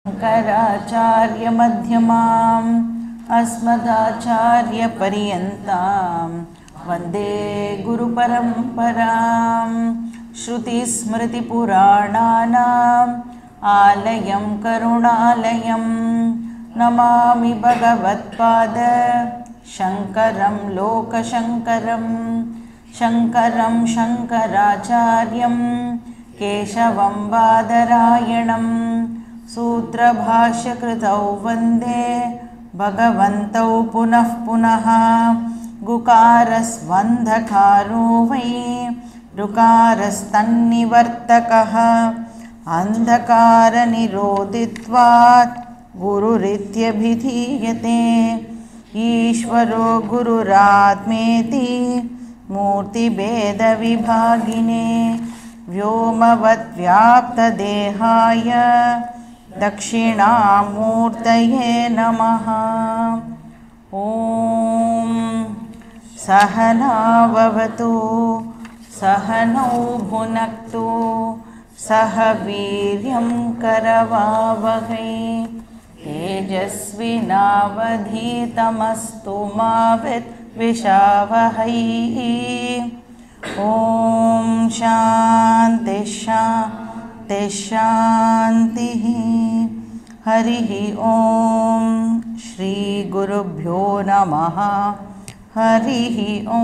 शङ्कराचार्यमध्यमाम् अस्मदाचार्यपर्यन्तां वन्दे गुरुपरम्परां श्रुतिस्मृतिपुराणानाम् आलयं करुणालयं नमामि भगवत्पाद शङ्करं लोकशङ्करं शङ्करं शङ्कराचार्यं केशवं बादरायणं सूत्रभाष्यकृतौ वन्दे भगवन्तौ पुनः पुनः गुकारस्वन्धकारो वै ऋकारस्तन्निवर्तकः अन्धकारनिरोधित्वात् गुरुरित्यभिधीयते ईश्वरो गुरुरात्मेति मूर्तिभेदविभागिने व्योमवद्व्याप्तदेहाय दक्षिणामूर्तये नमः ॐ सहनाववतु सहनौ भुनक्तु सह वीर्यं करवावहै तेजस्विनावधीतमस्तु मा विद्विषावहै ॐ शान्ति शान्ति शान्तिः हरिः ॐ श्रीगुरुभ्यो नमः हरिः ॐ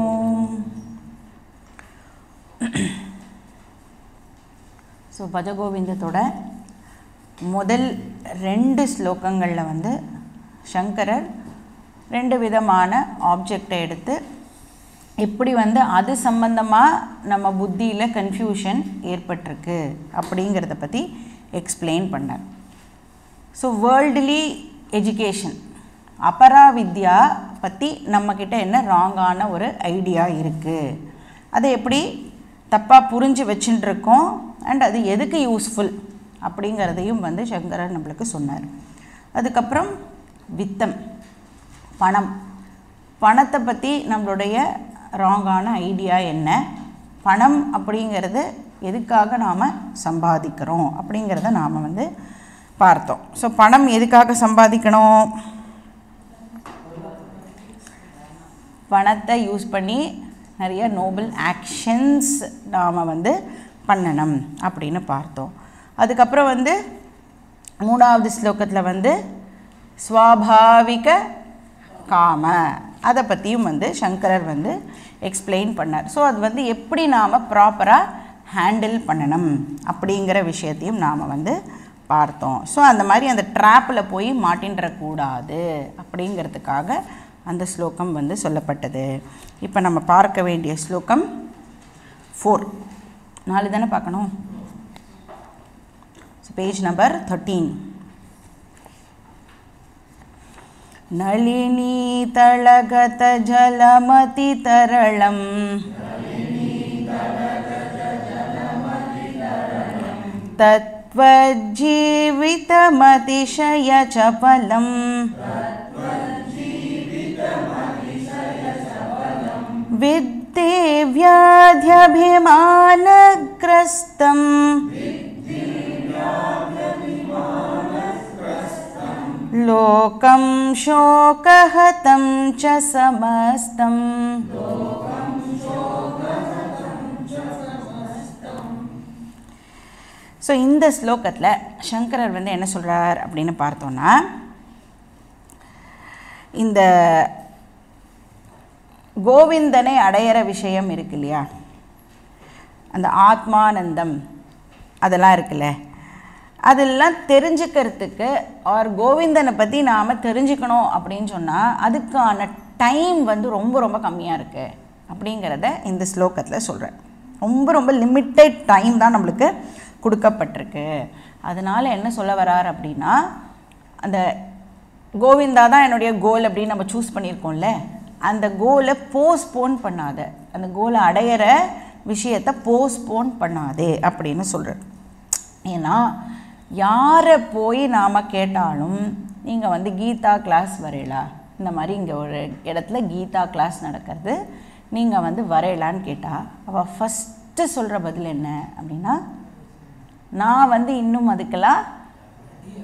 ஸோ பஜகோவிந்தத்தோட முதல் ரெண்டு ஸ்லோகங்களில் வந்து சங்கரர் ரெண்டு விதமான ஆப்ஜெக்டை எடுத்து எப்படி வந்து அது சம்பந்தமாக நம்ம புத்தியில் கன்ஃபியூஷன் ஏற்பட்டிருக்கு அப்படிங்கிறத பற்றி எக்ஸ்பிளைன் பண்ணார் ஸோ வேர்ல்டுலி எஜுகேஷன் அபராவித்யா பற்றி நம்மக்கிட்ட என்ன ராங்கான ஒரு ஐடியா இருக்குது அதை எப்படி தப்பாக புரிஞ்சு வச்சுட்டு இருக்கோம் அண்ட் அது எதுக்கு யூஸ்ஃபுல் அப்படிங்கிறதையும் வந்து சங்கரர் நம்மளுக்கு சொன்னார் அதுக்கப்புறம் வித்தம் பணம் பணத்தை பற்றி நம்மளுடைய ராங்கான ஐடியா என்ன பணம் அப்படிங்கிறது எதுக்காக நாம் சம்பாதிக்கிறோம் அப்படிங்கிறத நாம் வந்து பார்த்தோம் ஸோ பணம் எதுக்காக சம்பாதிக்கணும் பணத்தை யூஸ் பண்ணி நிறைய நோபல் ஆக்ஷன்ஸ் நாம் வந்து பண்ணணும் அப்படின்னு பார்த்தோம் அதுக்கப்புறம் வந்து மூணாவது ஸ்லோகத்தில் வந்து ஸ்வாபாவிக காம அதை பற்றியும் வந்து சங்கரர் வந்து எக்ஸ்பிளைன் பண்ணார் ஸோ அது வந்து எப்படி நாம் ப்ராப்பராக ஹேண்டில் பண்ணணும் அப்படிங்கிற விஷயத்தையும் நாம் வந்து பார்த்தோம் ஸோ அந்த மாதிரி அந்த ட்ராப்பில் போய் மாட்டின்றக்கூடாது அப்படிங்கிறதுக்காக அந்த ஸ்லோகம் வந்து சொல்லப்பட்டது இப்போ நம்ம பார்க்க வேண்டிய ஸ்லோகம் ஃபோர் நாலு தானே பார்க்கணும் பேஜ் நம்பர் தேர்ட்டீன் नलिनीतळगतजलमतितरळम् तत्त्वज्जीवितमतिशयचपलम् विद्ये व्याध्यभिमानग्रस्तम् लोकं शोकहतं च समस्तम् ஸோ இந்த ஸ்லோகத்தில் சங்கரர் வந்து என்ன சொல்கிறார் அப்படின்னு பார்த்தோன்னா இந்த கோவிந்தனை அடையிற விஷயம் இருக்கு இல்லையா அந்த ஆத்மானந்தம் அதெல்லாம் இருக்குல்ல அதெல்லாம் தெரிஞ்சுக்கிறதுக்கு ஆர் கோவிந்தனை பற்றி நாம் தெரிஞ்சுக்கணும் அப்படின்னு சொன்னால் அதுக்கான டைம் வந்து ரொம்ப ரொம்ப கம்மியாக இருக்குது அப்படிங்கிறத இந்த ஸ்லோகத்தில் சொல்கிறேன் ரொம்ப ரொம்ப லிமிட்டட் டைம் தான் நம்மளுக்கு கொடுக்கப்பட்டிருக்கு அதனால் என்ன சொல்ல வரார் அப்படின்னா அந்த கோவிந்தா தான் என்னுடைய கோல் அப்படின்னு நம்ம சூஸ் பண்ணியிருக்கோம்ல அந்த கோலை போஸ்ட்போன் பண்ணாத அந்த கோலை அடையிற விஷயத்தை போஸ்ட்போன் பண்ணாதே அப்படின்னு சொல்கிறார் ஏன்னா யாரை போய் நாம் கேட்டாலும் நீங்கள் வந்து கீதா கிளாஸ் வரையலா இந்த மாதிரி இங்கே ஒரு இடத்துல கீதா கிளாஸ் நடக்கிறது நீங்கள் வந்து வரையலான்னு கேட்டால் அவள் ஃபஸ்ட்டு சொல்கிற பதில் என்ன அப்படின்னா நான் வந்து இன்னும் அதுக்கெல்லாம்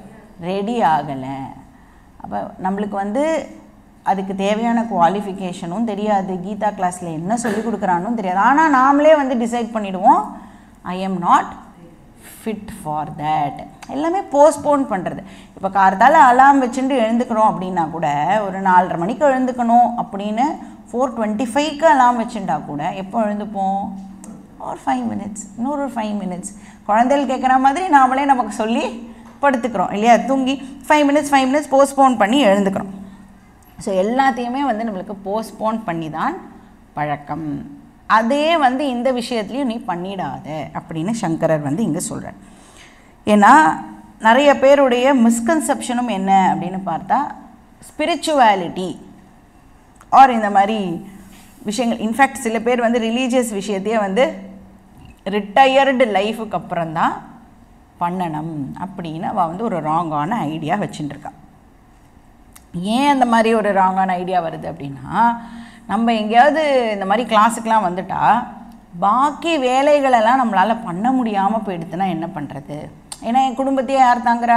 ரெடி ஆகலை அப்போ நம்மளுக்கு வந்து அதுக்கு தேவையான குவாலிஃபிகேஷனும் தெரியாது கீதா கிளாஸில் என்ன சொல்லி கொடுக்குறானும் தெரியாது ஆனால் நாமளே வந்து டிசைட் பண்ணிடுவோம் I am not fit for that எல்லாமே போஸ்ட்போன் பண்ணுறது இப்போ கார்த்தால அலாம் வச்சுட்டு எழுந்துக்கிறோம் அப்படின்னா கூட ஒரு நாலரை மணிக்கு எழுந்துக்கணும் அப்படின்னு ஃபோர் டுவெண்ட்டி ஃபைவ்க்கு அலாம் வச்சுட்டா கூட எப்போ எழுந்துப்போம் ஒரு ஃபைவ் மினிட்ஸ் இன்னொரு ஃபைவ் மினிட்ஸ் குழந்தைகள் கேட்குற மாதிரி நாமளே நமக்கு சொல்லி படுத்துக்கிறோம் இல்லையா தூங்கி five minutes five minutes postpone பண்ணி எழுந்துக்கிறோம் ஸோ எல்லாத்தையுமே வந்து நம்மளுக்கு போஸ்ட்போன் பண்ணி தான் பழக்கம் அதே வந்து இந்த விஷயத்துலையும் நீ பண்ணிடாத அப்படின்னு சங்கரர் வந்து இங்கே சொல்கிறார் ஏன்னா நிறைய பேருடைய மிஸ்கன்செப்ஷனும் என்ன அப்படின்னு பார்த்தா ஸ்பிரிச்சுவாலிட்டி ஆர் இந்த மாதிரி விஷயங்கள் இன்ஃபேக்ட் சில பேர் வந்து ரிலீஜியஸ் விஷயத்தையே வந்து ரிட்டையர்டு லைஃபுக்கு அப்புறம் தான் பண்ணணும் அப்படின்னு அவள் வந்து ஒரு ராங்கான ஐடியா வச்சுட்டு இருக்கா ஏன் அந்த மாதிரி ஒரு ராங்கான ஐடியா வருது அப்படின்னா நம்ம எங்கேயாவது இந்த மாதிரி கிளாஸுக்கெலாம் வந்துட்டா பாக்கி வேலைகளெல்லாம் நம்மளால் பண்ண முடியாமல் போயிடுதுன்னா என்ன பண்ணுறது ஏன்னா என் குடும்பத்தையே யார் தாங்குறா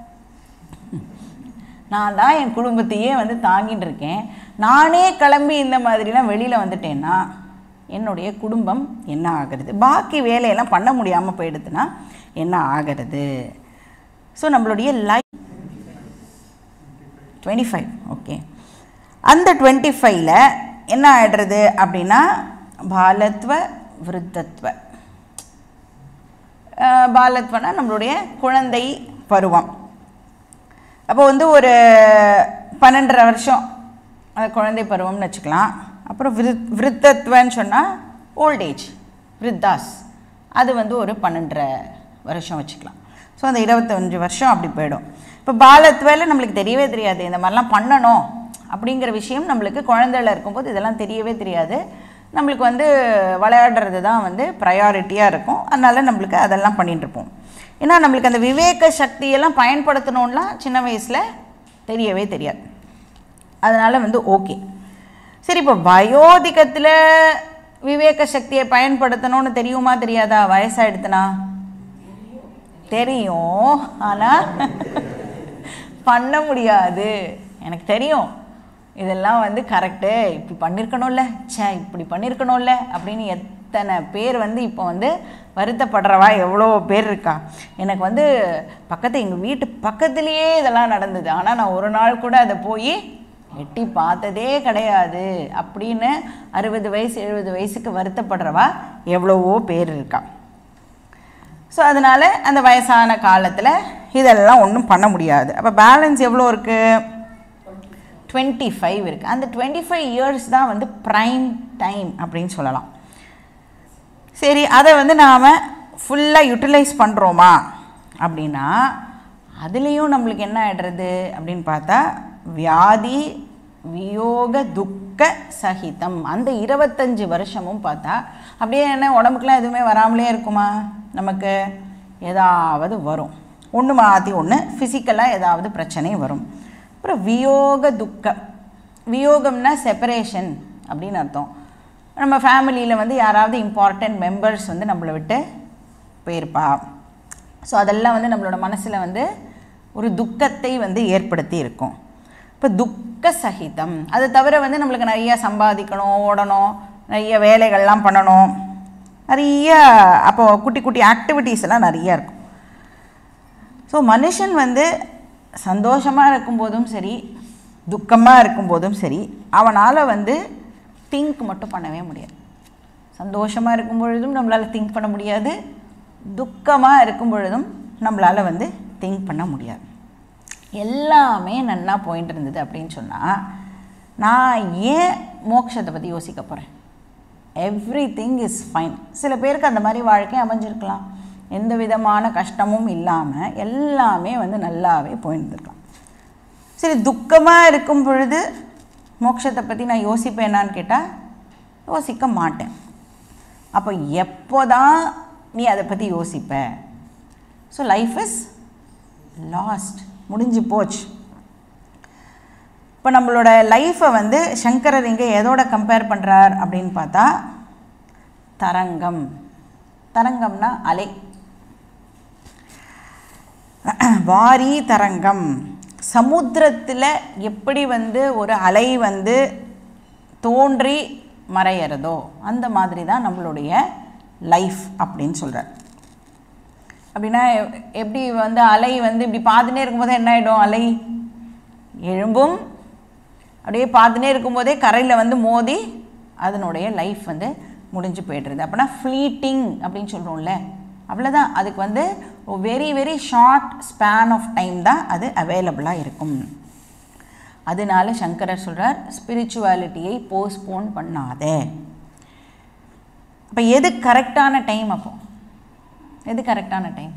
நான் தான் என் குடும்பத்தையே வந்து தாங்கிட்டு இருக்கேன் நானே கிளம்பி இந்த மாதிரிலாம் வெளியில் வந்துட்டேன்னா என்னுடைய குடும்பம் என்ன ஆகிறது பாக்கி வேலையெல்லாம் பண்ண முடியாமல் போயிடுதுன்னா என்ன ஆகிறது ஸோ நம்மளுடைய லைஃப் டுவெண்ட்டி ஃபைவ் ஓகே அந்த டுவெண்ட்டி ஃபைவ்ல என்ன ஆயிடுறது அப்படின்னா பாலத்வ விருத்தத்வ அஹ் பாலத்வனா நம்மளுடைய குழந்தை பருவம் அப்போ வந்து ஒரு பன்னெண்டரை வருஷம் அது குழந்தை பருவம்னு வச்சுக்கலாம் அப்புறம் விருத் விருத்தத்வன்னு சொன்னால் ஓல்டேஜ் விருத்தாஸ் அது வந்து ஒரு பன்னெண்டரை வருஷம் வச்சுக்கலாம் ஸோ அந்த இருபத்தஞ்சு வருஷம் அப்படி போயிடும் இப்போ பாலத்வேல நம்மளுக்கு தெரியவே தெரியாது இந்த மாதிரிலாம் பண்ணணும் அப்படிங்கிற விஷயம் நம்மளுக்கு குழந்தைல இருக்கும்போது இதெல்லாம் தெரியவே தெரியாது நம்மளுக்கு வந்து விளையாடுறது தான் வந்து ப்ரையாரிட்டியாக இருக்கும் அதனால் நம்மளுக்கு அதெல்லாம் பண்ணிட்டு இருப்போம் ஏன்னா நம்மளுக்கு அந்த விவேக சக்தியெல்லாம் பயன்படுத்தணும்லாம் சின்ன வயசில் தெரியவே தெரியாது அதனால் வந்து ஓகே சரி இப்போ வயோதிகத்தில் விவேக சக்தியை பயன்படுத்தணும்னு தெரியுமா தெரியாதா வயசாகிடுத்துனா தெரியும் ஆனால் பண்ண முடியாது எனக்கு தெரியும் இதெல்லாம் வந்து கரெக்டு இப்படி பண்ணியிருக்கணும்ல ச்சே இப்படி பண்ணியிருக்கணும்ல அப்படின்னு எத்தனை பேர் வந்து இப்போ வந்து வருத்தப்படுறவா எவ்வளோ பேர் இருக்கா எனக்கு வந்து பக்கத்து எங்கள் வீட்டு பக்கத்துலேயே இதெல்லாம் நடந்தது ஆனால் நான் ஒரு நாள் கூட அதை போய் எட்டி பார்த்ததே கிடையாது அப்படின்னு அறுபது வயசு எழுபது வயசுக்கு வருத்தப்படுறவா எவ்வளவோ பேர் இருக்கா ஸோ அதனால் அந்த வயசான காலத்தில் இதெல்லாம் ஒன்றும் பண்ண முடியாது அப்போ பேலன்ஸ் எவ்வளோ இருக்குது டுவெண்ட்டி ஃபைவ் இருக்குது அந்த டுவெண்ட்டி ஃபைவ் இயர்ஸ் தான் வந்து ப்ரைம் டைம் அப்படின்னு சொல்லலாம் சரி அதை வந்து நாம் ஃபுல்லாக யூட்டிலைஸ் பண்ணுறோமா அப்படின்னா அதுலேயும் நம்மளுக்கு என்ன ஆகிடுறது அப்படின்னு பார்த்தா வியாதி வியோக துக்க சகிதம் அந்த இருபத்தஞ்சு வருஷமும் பார்த்தா அப்படியே என்ன உடம்புக்குலாம் எதுவுமே வராமலே இருக்குமா நமக்கு ஏதாவது வரும் ஒன்று மாற்றி ஒன்று ஃபிசிக்கலாக ஏதாவது பிரச்சனை வரும் அப்புறம் வியோக துக்கம் வியோகம்னா செப்பரேஷன் அப்படின்னு அர்த்தம் நம்ம ஃபேமிலியில் வந்து யாராவது இம்பார்ட்டண்ட் மெம்பர்ஸ் வந்து நம்மளை விட்டு போயிருப்பா ஸோ அதெல்லாம் வந்து நம்மளோட மனசில் வந்து ஒரு துக்கத்தை வந்து ஏற்படுத்தி இருக்கும் இப்போ துக்க சகிதம் அது தவிர வந்து நம்மளுக்கு நிறைய சம்பாதிக்கணும் ஓடணும் நிறைய வேலைகள்லாம் பண்ணணும் நிறைய அப்போ குட்டி குட்டி ஆக்டிவிட்டீஸ் எல்லாம் நிறைய இருக்கும் ஸோ மனுஷன் வந்து சந்தோஷமாக இருக்கும்போதும் சரி துக்கமாக இருக்கும்போதும் சரி அவனால் வந்து திங்க் மட்டும் பண்ணவே முடியாது சந்தோஷமாக இருக்கும் பொழுதும் நம்மளால் திங்க் பண்ண முடியாது துக்கமாக இருக்கும் பொழுதும் நம்மளால் வந்து திங்க் பண்ண முடியாது எல்லாமே நன்னா போயிட்டு இருந்தது அப்படின்னு சொன்னால் நான் ஏன் மோட்சத்தை பற்றி யோசிக்க போகிறேன் எவ்ரி திங் இஸ் ஃபைன் சில பேருக்கு அந்த மாதிரி வாழ்க்கை அமைஞ்சிருக்கலாம் எந்த விதமான கஷ்டமும் இல்லாமல் எல்லாமே வந்து நல்லாவே போயிருந்துருக்கலாம் சரி துக்கமாக இருக்கும் பொழுது மோட்சத்தை பற்றி நான் யோசிப்பேனான்னு கேட்டால் யோசிக்க மாட்டேன் அப்போ எப்போ தான் நீ அதை பற்றி யோசிப்ப ஸோ லைஃப் இஸ் லாஸ்ட் முடிஞ்சு போச்சு இப்போ நம்மளோட லைஃப்பை வந்து சங்கரர் இங்கே எதோட கம்பேர் பண்ணுறார் அப்படின்னு பார்த்தா தரங்கம் தரங்கம்னா அலை வாரி தரங்கம் சமுத்திரத்தில் எப்படி வந்து ஒரு அலை வந்து தோன்றி மறையிறதோ அந்த மாதிரி தான் நம்மளுடைய லைஃப் அப்படின்னு சொல்கிறார் அப்படின்னா எ- எப்படி வந்து அலை வந்து இப்படி பார்த்துட்டே இருக்கும்போது என்ன ஆகிடும் அலை எழும்பும் அப்படியே பார்த்துட்டே இருக்கும்போதே கரையில் வந்து மோதி அதனுடைய லைஃப் வந்து முடிஞ்சு போய்டுறது அப்படின்னா ஃப்ளீட்டிங் அப்படின்னு சொல்கிறோம்ல அவ்வளோதான் அதுக்கு வந்து very very short span of time தான் அது அவைலபிளாக இருக்கும் அதனால சங்கரர் சொல்கிறார் ஸ்பிரிச்சுவாலிட்டியை போஸ்ட்போன் பண்ணாதே அப்போ எது கரெக்டான டைம் அப்போ எது கரெக்டான டைம்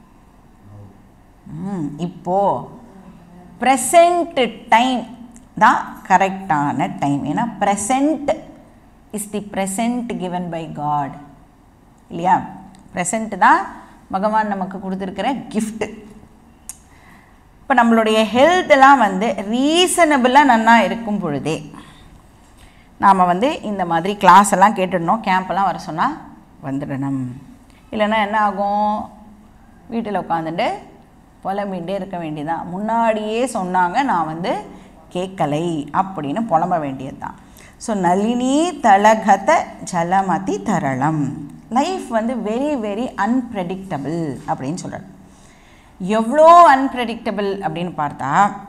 ம் இப்போ ப்ரெசண்ட் டைம் தான் கரெக்டான டைம் ஏன்னா present is the present given by god இல்லையா ப்ரெசண்ட் தான் பகவான் நமக்கு கொடுத்துருக்கிற gift இப்போ நம்மளுடைய ஹெல்த் எல்லாம் வந்து ரீசனபிளாக நன்னா இருக்கும் பொழுதே நாம் வந்து இந்த மாதிரி கிளாஸ் எல்லாம் கேட்டுடணும் கேம்ப் எல்லாம் வர சொன்னால் வந்துடணும் இல்லைன்னா என்ன ஆகும் வீட்டில் உட்காந்துட்டு புலம்பிகிட்டே இருக்க வேண்டியதான் முன்னாடியே சொன்னாங்க நான் வந்து கேட்கலை அப்படின்னு புலம்ப வேண்டியது தான் ஸோ நளினி தலகத ஜலமதி தரளம் லைஃப் வந்து வெரி வெரி அன்பிரடிக்டபிள் அப்படின்னு சொல்கிறார் எவ்வளோ அன்பிரடிக்டபிள் அப்படின்னு பார்த்தா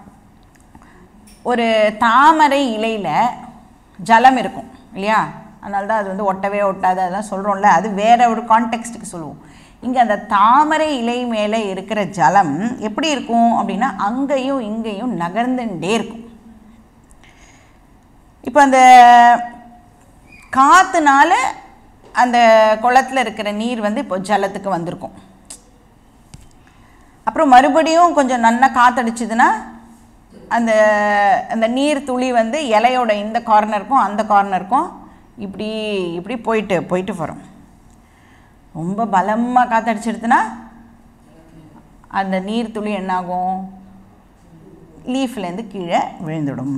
ஒரு தாமரை இலையில் ஜலம் இருக்கும் இல்லையா அதனால தான் அது வந்து ஒட்டவே ஒட்டாது அதெல்லாம் சொல்கிறோம்ல அது வேற ஒரு கான்டெக்ஸ்ட்டுக்கு சொல்லுவோம் இங்கே அந்த தாமரை இலை மேலே இருக்கிற ஜலம் எப்படி இருக்கும் அப்படின்னா அங்கேயும் இங்கேயும் நகர்ந்துட்டே இருக்கும் இப்போ அந்த காற்றுனால அந்த குளத்துல இருக்கிற நீர் வந்து இப்போ ஜலத்துக்கு வந்திருக்கும் அப்புறம் மறுபடியும் கொஞ்சம் நல்லா காத்தடிச்சதுன்னா அந்த அந்த நீர் துளி வந்து இலையோட இந்த கார்னருக்கும் அந்த கார்னருக்கும் இப்படி இப்படி போயிட்டு போயிட்டு வரும் ரொம்ப பலமாக காத்தடிச்சிடுதுன்னா அந்த நீர் துளி என்னாகும் லீஃப்லேருந்து கீழே விழுந்துடும்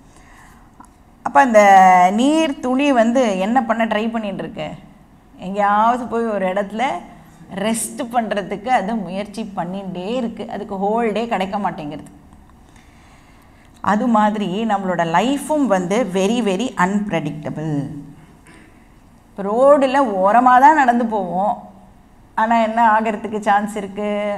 அப்போ அந்த நீர் துளி வந்து என்ன பண்ண ட்ரை பண்ணிட்டு இருக்கு எங்கேயாவது போய் ஒரு இடத்துல ரெஸ்ட் பண்ணுறதுக்கு அது முயற்சி பண்ணிகிட்டே இருக்குது அதுக்கு ஹோல்டே கிடைக்க மாட்டேங்கிறது அது மாதிரி நம்மளோட லைஃப்பும் வந்து வெரி வெரி அன்பிரடிக்டபிள் இப்போ ரோடில் ஓரமாக தான் நடந்து போவோம் ஆனால் என்ன ஆகிறதுக்கு சான்ஸ் இருக்குது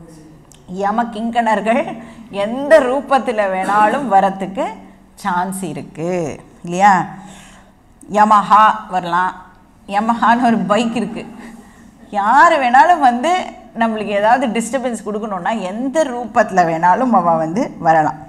யம கிங்கணர்கள் எந்த ரூபத்தில் வேணாலும் வரத்துக்கு சான்ஸ் இருக்குது இல்லையா யமஹா வரலாம் யமஹான்னு ஒரு பைக் இருக்குது யார் வேணாலும் வந்து நம்மளுக்கு ஏதாவது டிஸ்டர்பன்ஸ் கொடுக்கணுன்னா எந்த ரூபத்தில் வேணாலும் அவள் வந்து வரலாம்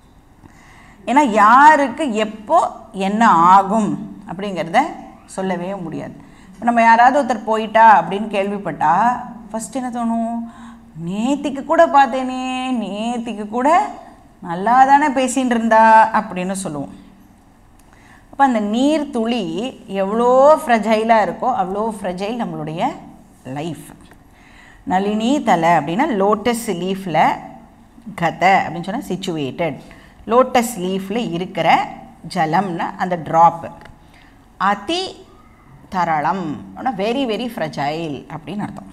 ஏன்னா யாருக்கு எப்போ என்ன ஆகும் அப்படிங்கிறத சொல்லவே முடியாது இப்போ நம்ம யாராவது ஒருத்தர் போயிட்டா அப்படின்னு கேள்விப்பட்டா ஃபஸ்ட் என்ன தோணும் நேத்திக்கு கூட பார்த்தேனே நேத்திக்கு கூட நல்லா தானே பேசின்னு இருந்தா அப்படின்னு சொல்லுவோம் அப்போ அந்த நீர் துளி எவ்வளோ ஃப்ரெஜைலாக இருக்கோ அவ்வளோ ஃப்ரெஜைல் நம்மளுடைய லைஃப் நளினி தலை அப்படின்னா லோட்டஸ் லீஃபில் கத அப்படின்னு சொன்னால் சிச்சுவேட்டட் லோட்டஸ் லீஃபில் இருக்கிற ஜலம்னா அந்த ட்ராப்பு அதி தரளம் வெரி வெரி ஃப்ரெஜைல் அப்படின்னு அர்த்தம்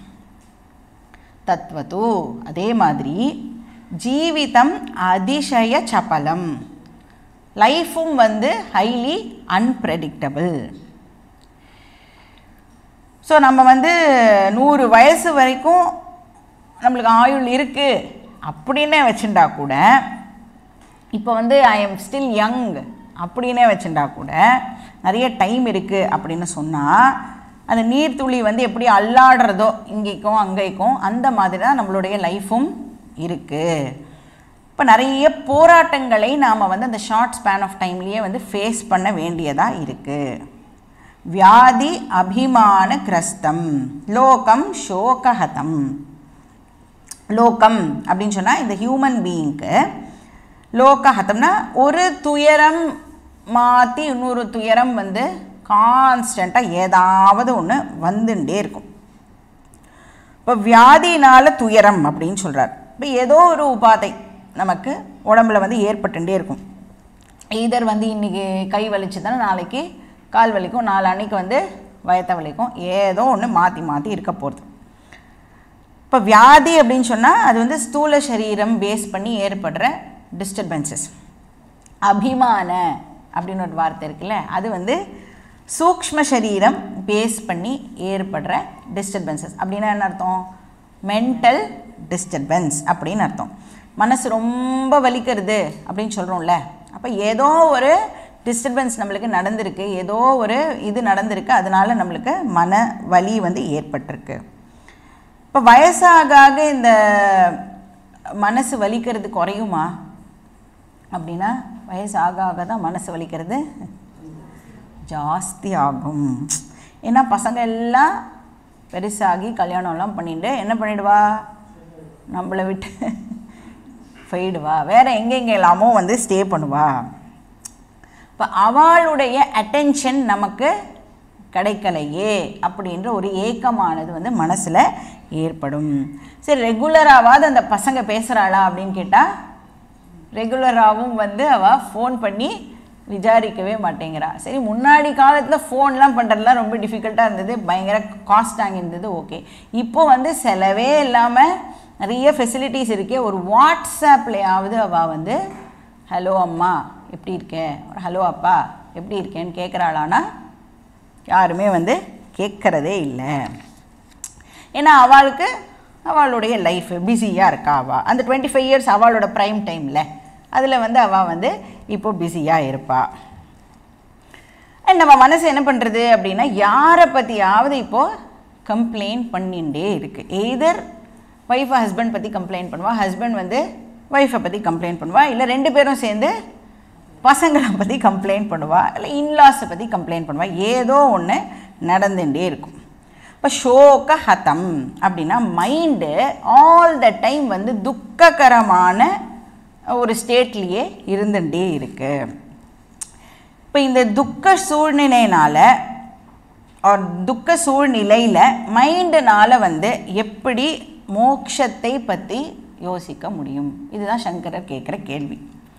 தத்வது அதே மாதிரி ஜீவிதம் அதிசய சபலம் லைஃப்பும் வந்து ஹைலி அன்பிரடிக்டபிள் ஸோ நம்ம வந்து நூறு வயசு வரைக்கும் நம்மளுக்கு ஆயுள் இருக்குது அப்படின்னே வச்சுட்டா கூட இப்போ வந்து ஐ எம் ஸ்டில் யங் அப்படின்னே வச்சுட்டா கூட நிறைய டைம் இருக்குது அப்படின்னு சொன்னால் அந்த நீர்த்துளி வந்து எப்படி அல்லாடுறதோ இங்கேக்கும் அங்கேக்கும் அந்த மாதிரி தான் நம்மளுடைய லைஃப்பும் இருக்குது இப்போ நிறைய போராட்டங்களை நாம் வந்து அந்த ஷார்ட் ஸ்பேன் ஆஃப் டைம்லேயே வந்து ஃபேஸ் பண்ண வேண்டியதாக இருக்குது வியாதி அபிமான கிரஸ்தம் லோகம் சோகஹதம் லோகம் அப்படின்னு சொன்னால் இந்த ஹியூமன் பீயிங்க்கு லோகஹதம்னா ஒரு துயரம் மாற்றி இன்னொரு துயரம் வந்து கான்ஸ்டண்ட்டாக ஏதாவது ஒன்று வந்துட்டே இருக்கும் இப்போ வியாதினால துயரம் அப்படின்னு சொல்கிறார் இப்போ ஏதோ ஒரு உபாதை நமக்கு உடம்புல வந்து ஏற்பட்டுட்டே இருக்கும் இதர் வந்து இன்றைக்கி கை வலிச்சுதானே நாளைக்கு கால் வலிக்கும் நாலு அன்னைக்கு வந்து வயத்த வலிக்கும் ஏதோ ஒன்று மாற்றி மாற்றி இருக்க போகிறது இப்போ வியாதி அப்படின்னு சொன்னால் அது வந்து ஸ்தூல சரீரம் பேஸ் பண்ணி ஏற்படுற டிஸ்டர்பன்சஸ் அபிமான அப்படின்னு ஒரு வார்த்தை இருக்குல்ல அது வந்து சூக்ஷ்ம சரீரம் பேஸ் பண்ணி ஏற்படுற டிஸ்டர்பன்சஸ் அப்படின்னா என்ன அர்த்தம் மென்டல் டிஸ்டர்பன்ஸ் அப்படின்னு அர்த்தம் மனசு ரொம்ப வலிக்கிறது அப்படின்னு சொல்கிறோம்ல அப்போ ஏதோ ஒரு டிஸ்டர்பன்ஸ் நம்மளுக்கு நடந்திருக்கு ஏதோ ஒரு இது நடந்திருக்கு அதனால நம்மளுக்கு மன வலி வந்து ஏற்பட்டிருக்கு இப்போ வயசாக ஆக இந்த மனசு வலிக்கிறது குறையுமா அப்படின்னா வயசு ஆக ஆக தான் மனசு வலிக்கிறது ஜாஸ்தி ஆகும் ஏன்னா பசங்க எல்லாம் பெருசாகி கல்யாணம்லாம் பண்ணிட்டு என்ன பண்ணிடுவா நம்மளை விட்டு போயிடுவா வேறு எங்கெங்கே எல்லாமோ வந்து ஸ்டே பண்ணுவா இப்போ அவளுடைய அட்டென்ஷன் நமக்கு கிடைக்கலையே அப்படின்ற ஒரு ஏக்கமானது வந்து மனசில் ஏற்படும் சரி ரெகுலராகாவது அந்த பசங்க பேசுகிறாளா அப்படின்னு கேட்டால் ரெகுலராகவும் வந்து அவள் ஃபோன் பண்ணி விசாரிக்கவே மாட்டேங்கிறா சரி முன்னாடி காலத்தில் ஃபோன்லாம் பண்ணுறதுலாம் ரொம்ப டிஃபிகல்ட்டாக இருந்தது பயங்கர காஸ்டாக இருந்தது ஓகே இப்போ வந்து செலவே இல்லாமல் நிறைய ஃபெசிலிட்டிஸ் இருக்கே ஒரு வாட்ஸ்அப்லையாவது அவள் வந்து ஹலோ அம்மா எப்படி இருக்கே ஒரு ஹலோ அப்பா எப்படி இருக்கேன்னு கேட்குறாளானா யாருமே வந்து கேட்குறதே இல்லை ஏன்னா அவளுக்கு அவளுடைய லைஃப் பிஸியாக இருக்கா அவள் அந்த டுவெண்ட்டி ஃபைவ் இயர்ஸ் அவளோட ப்ரைம் டைமில் அதில் வந்து அவள் வந்து இப்போ பிஸியாக இருப்பா அண்ட் நம்ம மனசு என்ன பண்ணுறது அப்படின்னா யாரை பற்றியாவது இப்போது கம்ப்ளைண்ட் பண்ணிகிட்டே இருக்குது எய்தர் ஒய்ஃபை ஹஸ்பண்ட் பற்றி கம்ப்ளைண்ட் பண்ணுவா ஹஸ்பண்ட் வந்து ஒய்ஃபை பற்றி கம்ப்ளைண்ட் பண்ணுவா இல்லை ரெண்டு பேரும் சேர்ந்து பசங்களை பற்றி கம்ப்ளைண்ட் பண்ணுவா இல்லை இன்லாஸை பற்றி கம்ப்ளைண்ட் பண்ணுவா ஏதோ ஒன்று நடந்துகிட்டே இருக்கும் இப்போ ஷோக ஹதம் அப்படின்னா மைண்டு ஆல் த டைம் வந்து துக்ககரமான ஒரு ஸ்டேட்லேயே இருந்துகிட்டே இருக்கு இப்போ இந்த துக்க சூழ்நிலையினால் ஒரு துக்க சூழ்நிலையில் மைண்டுனால் வந்து எப்படி மோக்ஷத்தை பற்றி யோசிக்க முடியும் இதுதான் சங்கரர் கேட்குற கேள்வி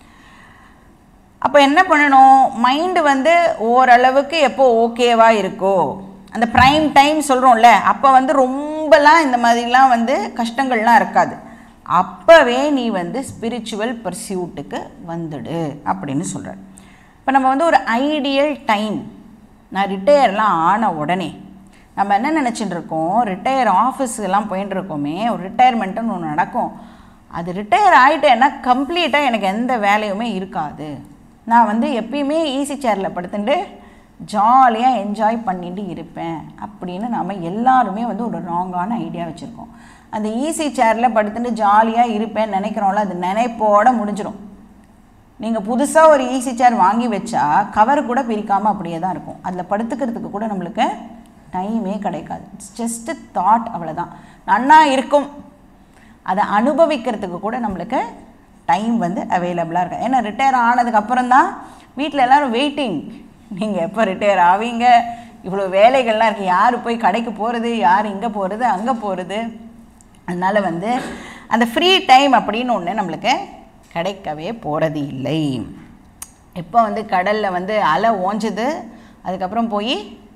அப்போ என்ன பண்ணணும் மைண்டு வந்து ஓரளவுக்கு எப்போ ஓகேவா இருக்கோ அந்த ப்ரைம் டைம் சொல்கிறோம்ல அப்போ வந்து ரொம்பலாம் இந்த மாதிரிலாம் வந்து கஷ்டங்கள்லாம் இருக்காது அப்போவே நீ வந்து ஸ்பிரிச்சுவல் பர்சியூட்டுக்கு வந்துடு அப்படின்னு சொல்கிறார் இப்போ நம்ம வந்து ஒரு ஐடியல் டைம் நான் ரிட்டையர்லாம் ஆன உடனே நம்ம என்ன நினச்சிட்டு இருக்கோம் ரிட்டையர் ஆஃபீஸுக்கெல்லாம் போயிட்டு இருக்கோமே ஒரு ரிட்டையர்மெண்ட்டுன்னு ஒன்று நடக்கும் அது ரிட்டையர் ஆகிட்டேன்னா கம்ப்ளீட்டாக எனக்கு எந்த வேலையுமே இருக்காது நான் வந்து எப்பயுமே ஈஸி சேரில் படுத்துட்டு ஜாலியாக என்ஜாய் பண்ணிட்டு இருப்பேன் அப்படின்னு நாம் எல்லாருமே வந்து ஒரு ராங்கான ஐடியா வச்சுருக்கோம் அந்த ஈஸி சேரில் படுத்துட்டு ஜாலியாக இருப்பேன்னு நினைக்கிறோம்ல அது நினைப்போட முடிஞ்சிடும் நீங்கள் புதுசாக ஒரு ஈஸி சேர் வாங்கி வச்சா கவர் கூட பிரிக்காமல் அப்படியே தான் இருக்கும் அதில் படுத்துக்கிறதுக்கு கூட நம்மளுக்கு டைமே கிடைக்காது இட்ஸ் ஜஸ்ட்டு தாட் அவ்வளோதான் நன்னா இருக்கும் அதை அனுபவிக்கிறதுக்கு கூட நம்மளுக்கு டைம் வந்து அவைலபிளாக இருக்குது ஏன்னா ரிட்டையர் ஆனதுக்கப்புறம் தான் வீட்டில் எல்லோரும் வெயிட்டிங் நீங்கள் எப்போ ரிட்டையர் ஆவீங்க இவ்வளோ வேலைகள்லாம் இருக்குது யார் போய் கடைக்கு போகிறது யார் இங்கே போகிறது அங்கே போகிறது அதனால் வந்து அந்த ஃப்ரீ டைம் அப்படின்னு ஒன்று நம்மளுக்கு கிடைக்கவே போகிறது இல்லை எப்போ வந்து கடலில் வந்து அலை ஓஞ்சுது அதுக்கப்புறம் போய்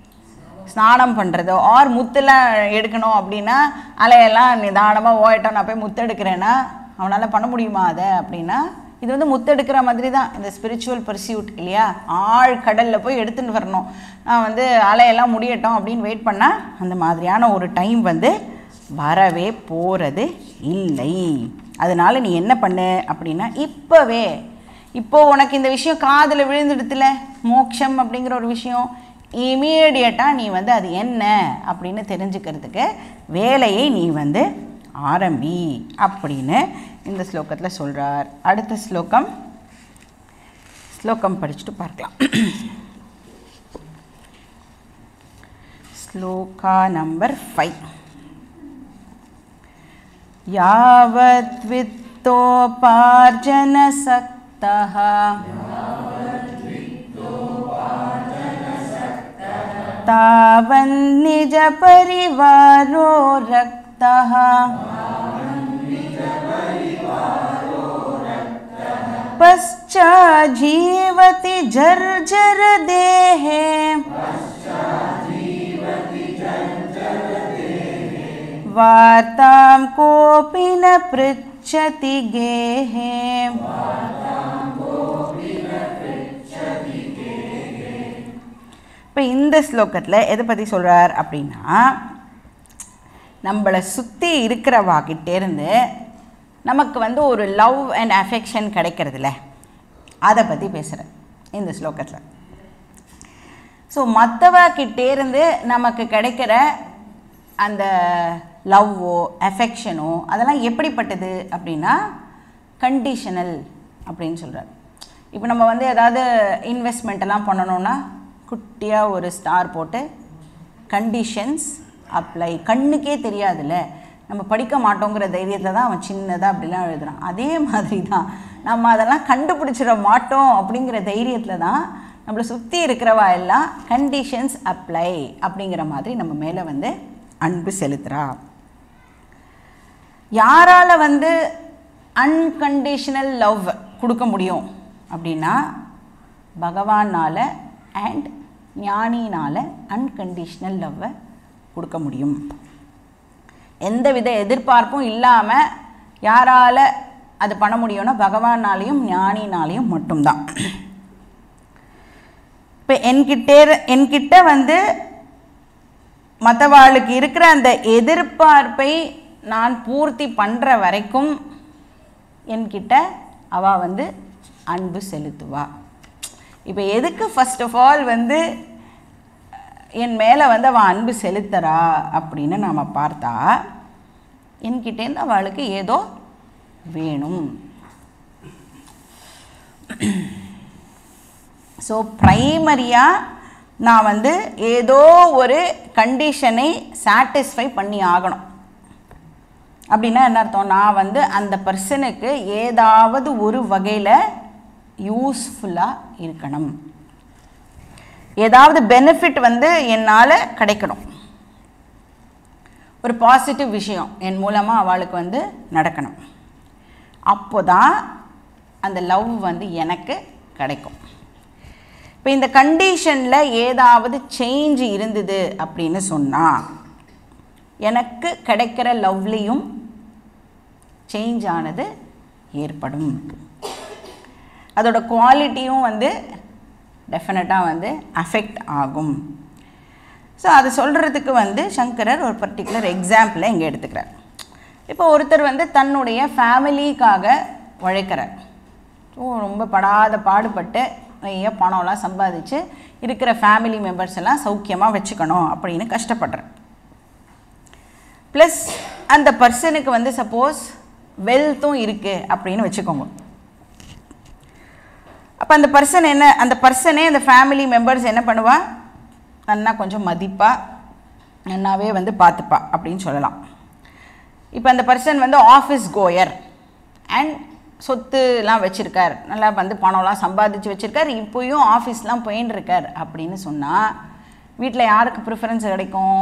ஸ்நானம் பண்ணுறது ஆர் முத்தெல்லாம் எடுக்கணும் அப்படின்னா அலையெல்லாம் நிதானமாக ஓயட்டும் நான் போய் முத்து எடுக்கிறேன்னா அவனால் பண்ண முடியுமா அதை அப்படின்னா இது வந்து முத்தெடுக்கிற மாதிரி தான் இந்த ஸ்பிரிச்சுவல் பர்சியூட் இல்லையா ஆழ் கடலில் போய் எடுத்துன்னு வரணும் நான் வந்து அலையெல்லாம் முடியட்டும் அப்படின்னு வெயிட் பண்ணால் அந்த மாதிரியான ஒரு டைம் வந்து வரவே போகிறது இல்லை அதனால் நீ என்ன பண்ணு அப்படின்னா இப்போவே இப்போ உனக்கு இந்த விஷயம் காதில் விழுந்துடுத்துல மோட்சம் அப்படிங்கிற ஒரு விஷயம் இமீடியட்டாக நீ வந்து அது என்ன அப்படின்னு தெரிஞ்சுக்கிறதுக்கு வேலையை நீ வந்து ஆரம்பி அப்படின்னு இந்த ஸ்லோகத்தில் சொல்கிறார் அடுத்த ஸ்லோகம் ஸ்லோகம் படிச்சுட்டு பார்க்கலாம் ஸ்லோகா நம்பர் ஃபைவ் यावद्वित्तोपार्जनसक्तः तावन्निजपरिवारो रक्तः पश्चाजीवति जर्जरदेहे वार्तां कोऽपि न पृच्छति गेहे இப்போ இந்த ஸ்லோகத்தில் எதை பற்றி சொல்கிறார் அப்படின்னா நம்மளை சுற்றி இருக்கிறவாகிட்டேருந்து நமக்கு வந்து ஒரு லவ் அண்ட் அஃபெக்ஷன் கிடைக்கிறதுல அதை பற்றி பேசுகிறேன் இந்த ஸ்லோகத்தில் ஸோ மற்றவகிட்டேருந்து நமக்கு கிடைக்கிற அந்த லவ்வோ அஃபெக்ஷனோ அதெல்லாம் எப்படிப்பட்டது அப்படின்னா கண்டிஷனல் அப்படின்னு சொல்கிறார் இப்போ நம்ம வந்து ஏதாவது இன்வெஸ்ட்மெண்ட் எல்லாம் பண்ணணும்னா குட்டியாக ஒரு ஸ்டார் போட்டு கண்டிஷன்ஸ் அப்ளை கண்ணுக்கே தெரியாதுல்ல நம்ம படிக்க மாட்டோங்கிற தைரியத்தில் தான் அவன் சின்னதாக அப்படிலாம் எழுதுறான் அதே மாதிரி தான் நம்ம அதெல்லாம் கண்டுபிடிச்சிட மாட்டோம் அப்படிங்கிற தைரியத்தில் தான் நம்மளை சுற்றி இருக்கிறவா எல்லாம் கண்டிஷன்ஸ் அப்ளை அப்படிங்கிற மாதிரி நம்ம மேலே வந்து அன்பு செலுத்துகிறா யாரால் வந்து அன்கண்டிஷனல் லவ் கொடுக்க முடியும் அப்படின்னா பகவானால் அண்ட் ஞானினால் அன்கண்டிஷனல் லவ்வை கொடுக்க முடியும் எந்தவித எதிர்பார்ப்பும் இல்லாமல் யாரால் அது பண்ண முடியும்னா பகவானாலையும் ஞானினாலையும் மட்டும்தான் இப்போ என்கிட்டே என்கிட்ட வந்து மற்றவாளுக்கு இருக்கிற அந்த எதிர்பார்ப்பை நான் பூர்த்தி பண்ணுற வரைக்கும் என்கிட்ட அவள் வந்து அன்பு செலுத்துவா இப்போ எதுக்கு ஃபர்ஸ்ட் ஆஃப் ஆல் வந்து என் மேலே வந்து அவள் அன்பு செலுத்துறா அப்படின்னு நாம் பார்த்தா என்கிட்டேருந்து அவளுக்கு ஏதோ வேணும் ஸோ ப்ரைமரியாக நான் வந்து ஏதோ ஒரு கண்டிஷனை சாட்டிஸ்ஃபை பண்ணி ஆகணும் அப்படின்னா என்ன அர்த்தம் நான் வந்து அந்த பர்சனுக்கு ஏதாவது ஒரு வகையில் யூஸ்ஃபுல்லாக இருக்கணும் ஏதாவது பெனிஃபிட் வந்து என்னால் கிடைக்கணும் ஒரு பாசிட்டிவ் விஷயம் என் மூலமாக அவளுக்கு வந்து நடக்கணும் அப்போ தான் அந்த லவ் வந்து எனக்கு கிடைக்கும் இப்போ இந்த கண்டிஷனில் ஏதாவது சேஞ்ச் இருந்தது அப்படின்னு சொன்னால் எனக்கு கிடைக்கிற லவ்லையும் சேஞ்ச் ஆனது ஏற்படும் அதோட குவாலிட்டியும் வந்து டெஃபினட்டாக வந்து அஃபெக்ட் ஆகும் ஸோ அதை சொல்கிறதுக்கு வந்து சங்கரர் ஒரு பர்டிகுலர் எக்ஸாம்பிளை இங்கே எடுத்துக்கிறார் இப்போ ஒருத்தர் வந்து தன்னுடைய ஃபேமிலிக்காக உழைக்கிறார் ஸோ ரொம்ப படாத பாடுபட்டு நிறைய பணம்லாம் சம்பாதிச்சு இருக்கிற ஃபேமிலி மெம்பர்ஸ் எல்லாம் சௌக்கியமாக வச்சுக்கணும் அப்படின்னு கஷ்டப்படுறேன் ப்ளஸ் அந்த பர்சனுக்கு வந்து சப்போஸ் வெல்த்தும் இருக்குது அப்படின்னு வச்சுக்கோங்க அப்போ அந்த பர்சன் என்ன அந்த பர்சனே அந்த ஃபேமிலி மெம்பர்ஸ் என்ன பண்ணுவா நன்னா கொஞ்சம் மதிப்பா நன்னாவே வந்து பார்த்துப்பா அப்படின்னு சொல்லலாம் இப்போ அந்த பர்சன் வந்து ஆஃபீஸ் கோயர் அண்ட் சொத்துலாம் வச்சுருக்கார் நல்லா வந்து பணம்லாம் சம்பாதிச்சு வச்சுருக்கார் இப்போயும் ஆஃபீஸ்லாம் போயின்னு இருக்கார் அப்படின்னு சொன்னால் வீட்டில் யாருக்கு ப்ரிஃபரன்ஸ் கிடைக்கும்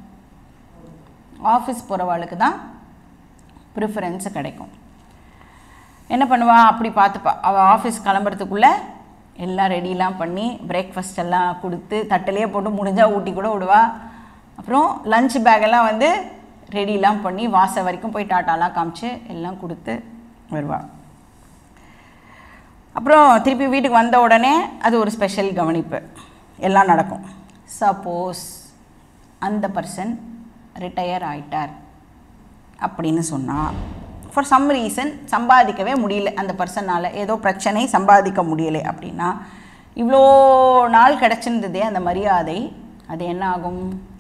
ஆஃபீஸ் போகிறவாளுக்கு தான் ப்ரிஃபரன்ஸு கிடைக்கும் என்ன பண்ணுவா அப்படி பார்த்துப்பா அவள் ஆஃபீஸ் கிளம்புறதுக்குள்ளே எல்லாம் ரெடிலாம் பண்ணி பிரேக்ஃபாஸ்ட் எல்லாம் கொடுத்து தட்டிலேயே போட்டு முடிஞ்சால் ஊட்டி கூட விடுவா அப்புறம் லஞ்ச் பேக்கெல்லாம் வந்து ரெடிலாம் பண்ணி வாசல் வரைக்கும் போய் டாட்டாலாம் காமிச்சு எல்லாம் கொடுத்து வருவாள் அப்புறம் திருப்பி வீட்டுக்கு வந்த உடனே அது ஒரு ஸ்பெஷல் கவனிப்பு எல்லாம் நடக்கும் சப்போஸ் அந்த பர்சன் ரிட்டையர் ஆயிட்டார் அப்படின்னு சொன்னால் ஃபார் சம் ரீசன் சம்பாதிக்கவே முடியல அந்த பர்சனால் ஏதோ பிரச்சனை சம்பாதிக்க முடியலை அப்படின்னா இவ்வளோ நாள் கிடச்சிருந்ததே அந்த மரியாதை அது என்ன ஆகும்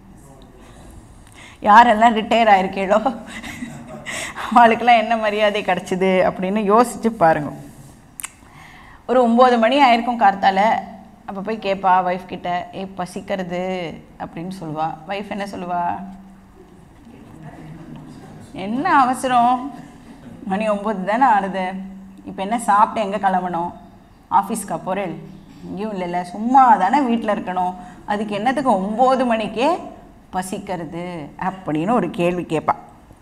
யாரெல்லாம் ரிட்டையர் ஆயிருக்கீளோ அவளுக்கெல்லாம் என்ன மரியாதை கிடச்சிது அப்படின்னு யோசிச்சு பாருங்க ஒரு ஒம்பது மணி ஆயிருக்கும் கார்த்தால அப்போ போய் கேட்பா ஒய்ஃப் கிட்ட ஏ பசிக்கிறது அப்படின்னு சொல்லுவா ஒய்ஃப் என்ன சொல்லுவா என்ன அவசரம் மணி ஒம்பது தானே ஆறுது இப்போ என்ன சாப்பிட்டு எங்கே கிளம்பணும் ஆஃபீஸ்க்கா போகிறேன் இங்கேயும் இல்லைல்ல சும்மா தானே வீட்டில் இருக்கணும் அதுக்கு என்னத்துக்கு ஒம்பது மணிக்கே பசிக்கிறது அப்படின்னு ஒரு கேள்வி கேட்பா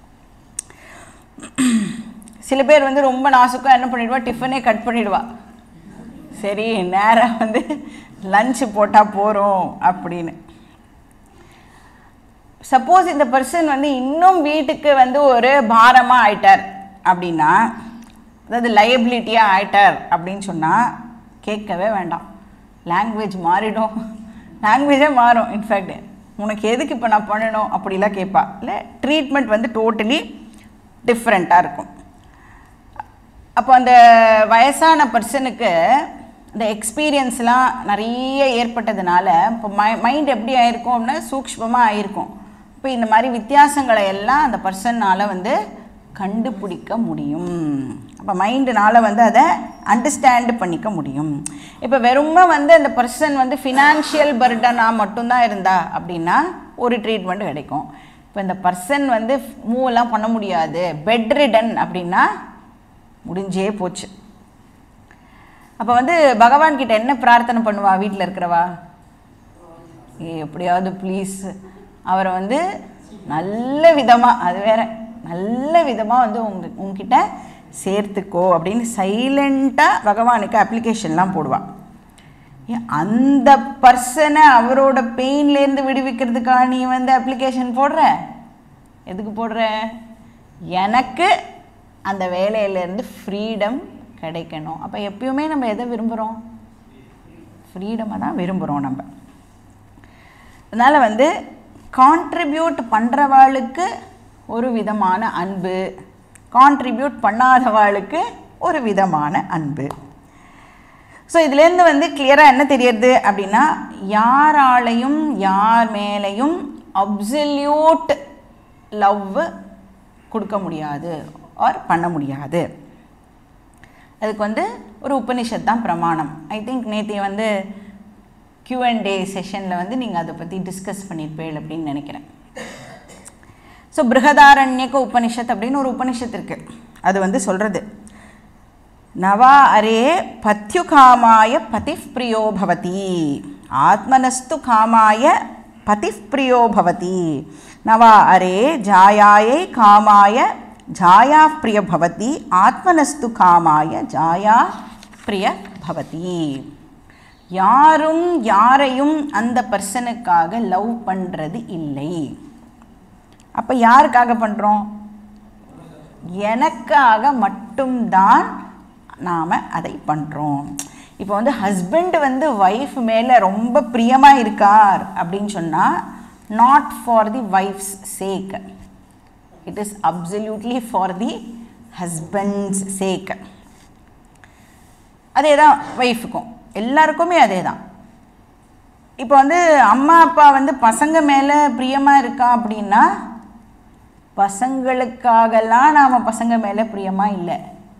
சில பேர் வந்து ரொம்ப நாசுக்காக என்ன பண்ணிடுவா டிஃபனே கட் பண்ணிடுவா சரி நேராக வந்து லஞ்சு போட்டால் போகிறோம் அப்படின்னு சப்போஸ் இந்த பர்சன் வந்து இன்னும் வீட்டுக்கு வந்து ஒரு பாரமாக ஆயிட்டார் அப்படின்னா அதாவது லயபிலிட்டியாக ஆயிட்டார் அப்படின்னு சொன்னால் கேட்கவே வேண்டாம் லாங்குவேஜ் மாறிடும் லாங்குவேஜே மாறும் இன்ஃபேக்ட் உனக்கு எதுக்கு இப்போ நான் பண்ணணும் அப்படிலாம் கேட்பா இல்லை ட்ரீட்மெண்ட் வந்து டோட்டலி டிஃப்ரெண்ட்டாக இருக்கும் அப்போ அந்த வயசான பர்சனுக்கு இந்த எக்ஸ்பீரியன்ஸ்லாம் நிறைய ஏற்பட்டதுனால இப்போ மை மைண்ட் எப்படி ஆயிருக்கும் அப்படின்னா சூக்ஷ்மமாக ஆயிருக்கும் இப்போ இந்த மாதிரி வித்தியாசங்களை எல்லாம் அந்த பர்சன்னால் வந்து கண்டுபிடிக்க முடியும் அப்போ மைண்டுனால் வந்து அதை அண்டர்ஸ்டாண்ட் பண்ணிக்க முடியும் இப்போ வெறுமை வந்து அந்த பர்சன் வந்து ஃபினான்ஷியல் பர்டனாக மட்டும்தான் இருந்தா அப்படின்னா ஒரு ட்ரீட்மெண்ட் கிடைக்கும் இப்போ இந்த பர்சன் வந்து மூவெல்லாம் பண்ண முடியாது பெட் ரிடன் அப்படின்னா முடிஞ்சே போச்சு அப்போ வந்து பகவான் கிட்ட என்ன பிரார்த்தனை பண்ணுவா வீட்டில் இருக்கிறவா ஏ எப்படியாவது ப்ளீஸ் அவரை வந்து நல்ல விதமாக அது வேற நல்ல விதமாக வந்து உங்க உங்ககிட்ட சேர்த்துக்கோ அப்படின்னு சைலண்ட்டாக பகவானுக்கு அப்ளிகேஷன்லாம் போடுவாள் ஏன் அந்த பர்சனை அவரோட பெயின்லேருந்து விடுவிக்கிறதுக்காக நீ வந்து அப்ளிகேஷன் போடுற எதுக்கு போடுற எனக்கு அந்த வேலையிலேருந்து ஃப்ரீடம் கிடைக்கணும் அப்போ எப்பயுமே நம்ம எதை விரும்புகிறோம் ஃப்ரீடமை தான் விரும்புகிறோம் நம்ம அதனால் வந்து கான்ட்ரிபியூட் பண்ணுறவாளுக்கு ஒரு விதமான அன்பு கான்ட்ரிபியூட் பண்ணாதவாளுக்கு ஒரு விதமான அன்பு ஸோ இதுலேருந்து வந்து கிளியராக என்ன தெரியறது அப்படின்னா யாராலையும் யார் மேலேயும் அப்சல்யூட் லவ் கொடுக்க முடியாது ஆர் பண்ண முடியாது அதுக்கு வந்து ஒரு உபனிஷத் தான் பிரமாணம் ஐ திங்க் நேற்று வந்து கியூ அண்ட் டே செஷனில் வந்து நீங்கள் அதை பற்றி டிஸ்கஸ் பண்ணியிருப்பேள் அப்படின்னு நினைக்கிறேன் ஸோ பிருகதாரண்யக உபனிஷத் அப்படின்னு ஒரு உபனிஷத் இருக்குது அது வந்து சொல்கிறது நவா அரே பத்யுகாமாய பதிப் பிரியோ பவதி ஆத்மனஸ்து காமாய பதிப் பிரியோ பவதி நவா அரே ஜாயாயை காமாய ஜாயா பிரிய பவதி ஆத்மனஸ்து காமாய ஜாயா பிரிய பவதி யாரும் யாரையும் அந்த பர்சனுக்காக லவ் பண்ணுறது இல்லை அப்போ யாருக்காக பண்ணுறோம் எனக்காக மட்டும்தான் நாம் அதை பண்ணுறோம் இப்போ வந்து ஹஸ்பண்ட் வந்து ஒய்ஃப் மேலே ரொம்ப பிரியமாக இருக்கார் அப்படின்னு சொன்னால் not for the wife's sake it is absolutely for the husband's sake அதே தான் ஒய்ஃபுக்கும் எல்லாருக்குமே அதே தான் இப்போ வந்து அம்மா அப்பா வந்து பசங்க மேலே பிரியமாக இருக்கா அப்படின்னா பசங்களுக்காகலாம் நாம் பசங்க மேலே பிரியமாக இல்லை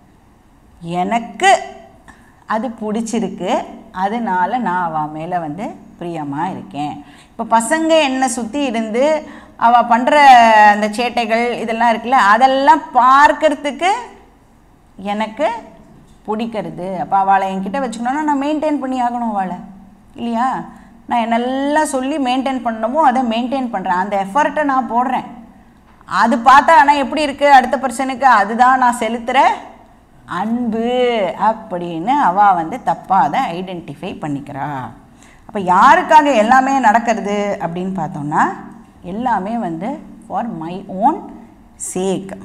எனக்கு அது பிடிச்சிருக்கு அதனால நான் அவள் மேலே வந்து பிரியமாக இருக்கேன் இப்போ பசங்க என்னை சுற்றி இருந்து அவள் பண்ணுற அந்த சேட்டைகள் இதெல்லாம் இருக்குல்ல அதெல்லாம் பார்க்கறதுக்கு எனக்கு பிடிக்கிறது அப்போ அவளை என்கிட்ட வச்சுக்கணுன்னா நான் மெயின்டைன் பண்ணி ஆகணும் அவளை இல்லையா நான் என்னெல்லாம் சொல்லி மெயின்டைன் பண்ணணுமோ அதை மெயின்டைன் பண்ணுறேன் அந்த எஃபர்ட்டை நான் போடுறேன் அது பார்த்தா ஆனால் எப்படி இருக்குது அடுத்த பர்சனுக்கு அதுதான் நான் செலுத்துகிற அன்பு அப்படின்னு அவள் வந்து தப்பாக அதை ஐடென்டிஃபை பண்ணிக்கிறா அப்போ யாருக்காக எல்லாமே நடக்கிறது அப்படின்னு பார்த்தோம்னா எல்லாமே வந்து ஃபார் மை ஓன் சேக்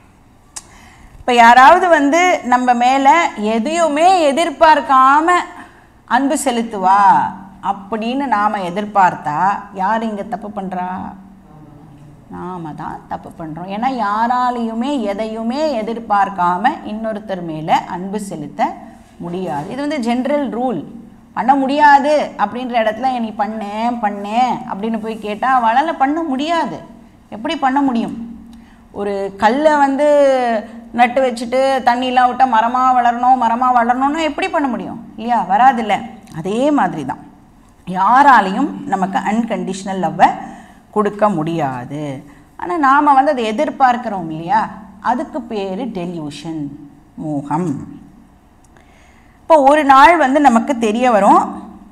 இப்போ யாராவது வந்து நம்ம மேலே எதையுமே எதிர்பார்க்காம அன்பு செலுத்துவா அப்படின்னு நாம் எதிர்பார்த்தா யார் இங்கே தப்பு பண்ணுறா நாம தான் தப்பு பண்ணுறோம் ஏன்னா யாராலையுமே எதையுமே எதிர்பார்க்காம இன்னொருத்தர் மேலே அன்பு செலுத்த முடியாது இது வந்து ஜென்ரல் ரூல் பண்ண முடியாது அப்படின்ற இடத்துல நீ பண்ணேன் பண்ணேன் அப்படின்னு போய் கேட்டால் அவளால் பண்ண முடியாது எப்படி பண்ண முடியும் ஒரு கல்லை வந்து நட்டு வச்சுட்டு தண்ணிலாம் விட்டால் மரமாக வளரணும் மரமாக வளரணும்னு எப்படி பண்ண முடியும் இல்லையா வராதில்ல அதே மாதிரி தான் யாராலையும் நமக்கு அன்கண்டிஷ்னல் லவ்வை கொடுக்க முடியாது ஆனால் நாம் வந்து அதை எதிர்பார்க்குறோம் இல்லையா அதுக்கு பேர் டெல்யூஷன் மோகம் இப்போ ஒரு நாள் வந்து நமக்கு தெரிய வரும்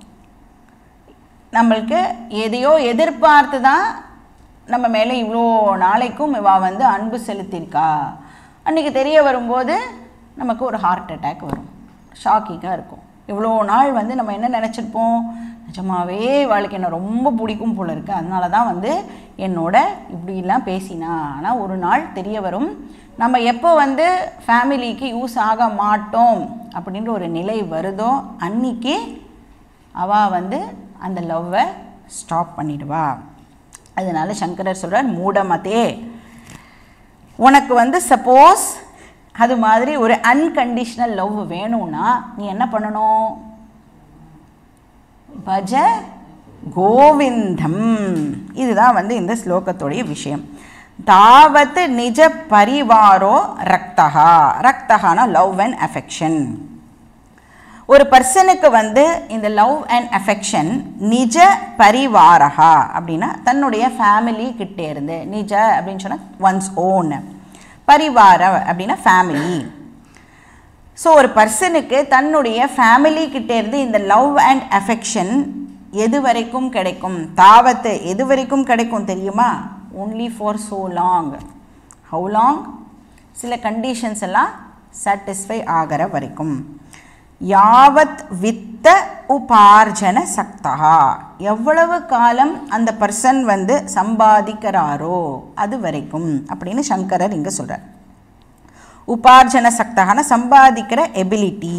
நம்மளுக்கு எதையோ எதிர்பார்த்து தான் நம்ம மேலே இவ்வளோ நாளைக்கும் இவா வந்து அன்பு செலுத்தியிருக்கா அன்றைக்கி தெரிய வரும்போது நமக்கு ஒரு ஹார்ட் அட்டாக் வரும் ஷாக்கிங்காக இருக்கும் இவ்வளோ நாள் வந்து நம்ம என்ன நினச்சிருப்போம் நிஜமாவே வாழ்க்கை என்ன ரொம்ப பிடிக்கும் போல இருக்கு அதனால தான் வந்து என்னோட இப்படிலாம் பேசினா ஆனால் ஒரு நாள் தெரிய வரும் நம்ம எப்போ வந்து ஃபேமிலிக்கு யூஸ் ஆக மாட்டோம் அப்படின்ற ஒரு நிலை வருதோ அன்னைக்கு அவள் வந்து அந்த லவ்வை ஸ்டாப் பண்ணிடுவா அதனால சங்கரர் சொல்கிறார் மூடமதே உனக்கு வந்து சப்போஸ் அது மாதிரி ஒரு அன்கண்டிஷனல் லவ் வேணும்னா நீ என்ன பண்ணணும் பஜ கோவிந்தம் இதுதான் வந்து இந்த ஸ்லோகத்துடைய விஷயம் தாவத் நிஜ பரிவாரோ ரக்தகா ரக்தகானா லவ் அண்ட் அஃபெக்ஷன் ஒரு பர்சனுக்கு வந்து இந்த லவ் அண்ட் அஃபெக்ஷன் நிஜ பரிவாரகா அப்படின்னா தன்னுடைய ஃபேமிலி கிட்டே இருந்து நிஜ அப்படின்னு சொன்னால் ஒன்ஸ் ஓன் பரிவார அப்படின்னா ஃபேமிலி ஸோ ஒரு பர்சனுக்கு தன்னுடைய ஃபேமிலி கிட்டே இருந்து இந்த லவ் அண்ட் அஃபெக்ஷன் எது வரைக்கும் கிடைக்கும் தாவத்து எது வரைக்கும் கிடைக்கும் தெரியுமா only for so long how long சில கண்டிஷன்ஸ் எல்லாம் சாட்டிஸ்ஃபை ஆகிற வரைக்கும் யாவத் வித்த உபார்ஜன சக்தா எவ்வளவு காலம் அந்த பர்சன் வந்து சம்பாதிக்கிறாரோ அது வரைக்கும் அப்படின்னு சங்கரர் இங்கே சொல்கிறார் உபார்ஜன சக்தகான சம்பாதிக்கிற எபிலிட்டி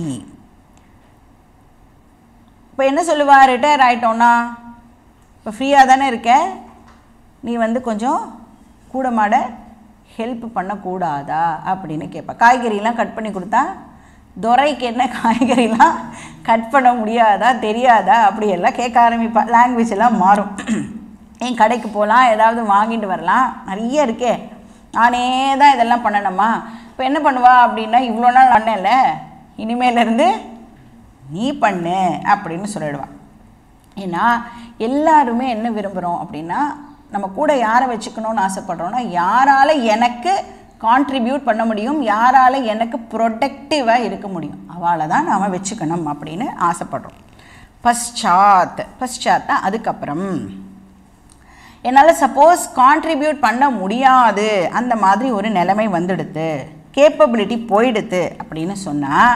இப்போ என்ன சொல்லுவா ரிட்டையர் ஆகிட்டோன்னா இப்போ ஃப்ரீயாக தானே இருக்க நீ வந்து கொஞ்சம் கூட மாட ஹெல்ப் பண்ணக்கூடாதா அப்படின்னு கேட்பா காய்கறிலாம் கட் பண்ணி கொடுத்தா துரைக்கு என்ன காய்கறிலாம் கட் பண்ண முடியாதா தெரியாதா அப்படியெல்லாம் கேட்க ஆரம்பிப்பா லாங்குவேஜ் எல்லாம் மாறும் என் கடைக்கு போகலாம் ஏதாவது வாங்கிட்டு வரலாம் நிறைய இருக்கே நானே தான் இதெல்லாம் பண்ணணுமா இப்போ என்ன பண்ணுவா அப்படின்னா இவ்வளோ நாள் பண்ணல இனிமேலேருந்து நீ பண்ணு அப்படின்னு சொல்லிடுவான் ஏன்னா எல்லாருமே என்ன விரும்புகிறோம் அப்படின்னா நம்ம கூட யாரை வச்சுக்கணும்னு ஆசைப்படுறோன்னா யாரால் எனக்கு கான்ட்ரிபியூட் பண்ண முடியும் யாரால் எனக்கு ப்ரொடக்டிவாக இருக்க முடியும் அவளை தான் நாம் வச்சுக்கணும் அப்படின்னு ஆசைப்படுறோம் பశ్చాத் பశ్చాத்தா அதுக்கப்புறம் என்னால் சப்போஸ் கான்ட்ரிபியூட் பண்ண முடியாது அந்த மாதிரி ஒரு நிலைமை வந்துடுது கேப்பபிலிட்டி போயிடுது அப்படின்னு சொன்னால்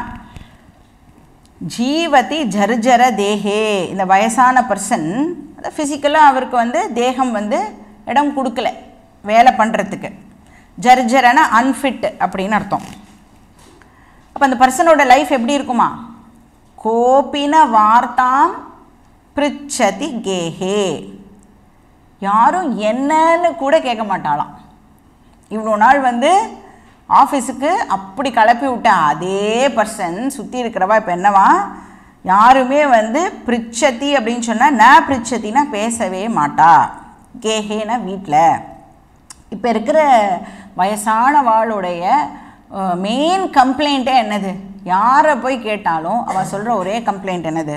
ஜீவதி ஜர்ஜர தேஹே இந்த வயசான பர்சன் ஃபிசிக்கலாக அவருக்கு வந்து தேகம் வந்து இடம் கொடுக்கல வேலை பண்ணுறதுக்கு ஜர்ஜரன அன்ஃபிட் அப்படின்னு அர்த்தம் அப்போ அந்த பர்சனோட லைஃப் எப்படி இருக்குமா கோபின வார்த்தாம் பிரிச்சதி கேஹே யாரும் என்னன்னு கூட கேட்க மாட்டாளாம் இவ்வளோ நாள் வந்து ஆஃபீஸுக்கு அப்படி கிளப்பி விட்ட அதே பர்சன் சுற்றி இருக்கிறவா இப்போ என்னவா யாருமே வந்து பிரிச்சதி அப்படின்னு சொன்னால் ந பிரிச்சத்தினா பேசவே மாட்டா கேஹேனா வீட்டில் இப்போ இருக்கிற வயசான வாளுடைய மெயின் கம்ப்ளைண்ட்டே என்னது யாரை போய் கேட்டாலும் அவள் சொல்கிற ஒரே கம்ப்ளைண்ட் என்னது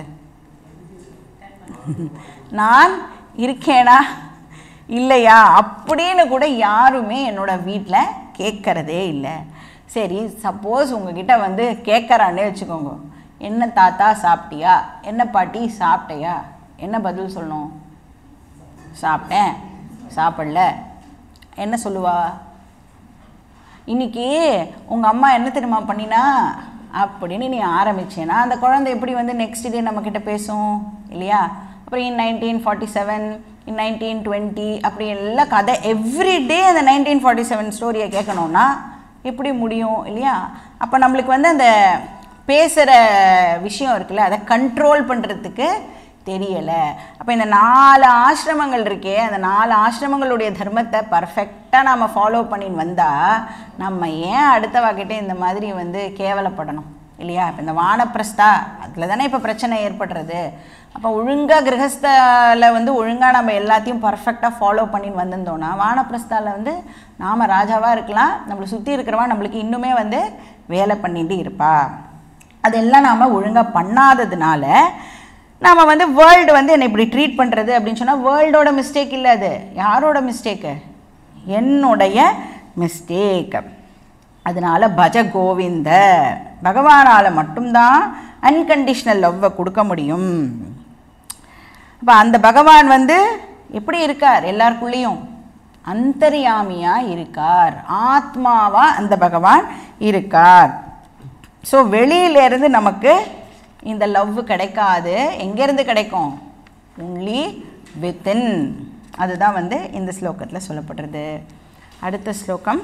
நான் இருக்கேனா இல்லையா அப்படின்னு கூட யாருமே என்னோட வீட்டில் கேட்கறதே இல்லை சரி சப்போஸ் உங்ககிட்ட வந்து கேட்குறான்னே வச்சுக்கோங்க என்ன தாத்தா சாப்பிட்டியா என்ன பாட்டி சாப்பிட்டியா என்ன பதில் சொல்லணும் சாப்பிட்டேன் சாப்பிடல என்ன சொல்லுவா இன்னைக்கு உங்கள் அம்மா என்ன தெரியுமா பண்ணினா அப்படின்னு நீ ஆரம்பிச்சேன்னா அந்த குழந்தை எப்படி வந்து நெக்ஸ்ட் டே நம்மக்கிட்ட பேசும் இல்லையா அப்புறம் in nineteen forty seven in nineteen twenty அப்படி எல்லாம் கதை எவ்ரி டே அந்த நைன்டீன் ஃபார்ட்டி செவன் ஸ்டோரியை கேட்கணுன்னா எப்படி முடியும் இல்லையா அப்போ நம்மளுக்கு வந்து அந்த பேசுகிற விஷயம் இருக்குல்ல அதை கண்ட்ரோல் பண்ணுறதுக்கு தெரியலை அப்போ இந்த நாலு ஆசிரமங்கள் இருக்கே அந்த நாலு ஆசிரமங்களுடைய தர்மத்தை பர்ஃபெக்டாக நாம் ஃபாலோ பண்ணின்னு வந்தால் நம்ம ஏன் அடுத்தவாக்கிட்ட இந்த மாதிரி வந்து கேவலப்படணும் இல்லையா இப்போ இந்த வானப்பிரஸ்தா அதில் தானே இப்போ பிரச்சனை ஏற்படுறது அப்போ ஒழுங்காக கிரகஸ்தாவில் வந்து ஒழுங்காக நம்ம எல்லாத்தையும் பர்ஃபெக்டாக ஃபாலோ பண்ணின்னு வந்திருந்தோன்னா வானப்பிரஸ்தாவில் வந்து நாம் ராஜாவாக இருக்கலாம் நம்மளை சுற்றி இருக்கிறவா நம்மளுக்கு இன்னுமே வந்து வேலை பண்ணிட்டு இருப்பா அதெல்லாம் நாம் ஒழுங்காக பண்ணாததுனால நாம் வந்து வேர்ல்டு வந்து என்னை இப்படி ட்ரீட் பண்ணுறது அப்படின்னு சொன்னால் வேர்ல்டோட மிஸ்டேக் இல்லை அது யாரோட மிஸ்டேக்கு என்னுடைய மிஸ்டேக் அதனால் பஜ கோவிந்த பகவானால் மட்டும்தான் அன்கண்டிஷ்னல் லவ்வை கொடுக்க முடியும் அப்போ அந்த பகவான் வந்து எப்படி இருக்கார் எல்லாருக்குள்ளேயும் அந்தர்யாமியாக இருக்கார் ஆத்மாவாக அந்த பகவான் இருக்கார் ஸோ வெளியிலேருந்து நமக்கு இந்த லவ் கிடைக்காது எங்கேருந்து கிடைக்கும் ஒன்லி வித்தின் அதுதான் வந்து இந்த ஸ்லோகத்தில் சொல்லப்படுறது அடுத்த ஸ்லோகம்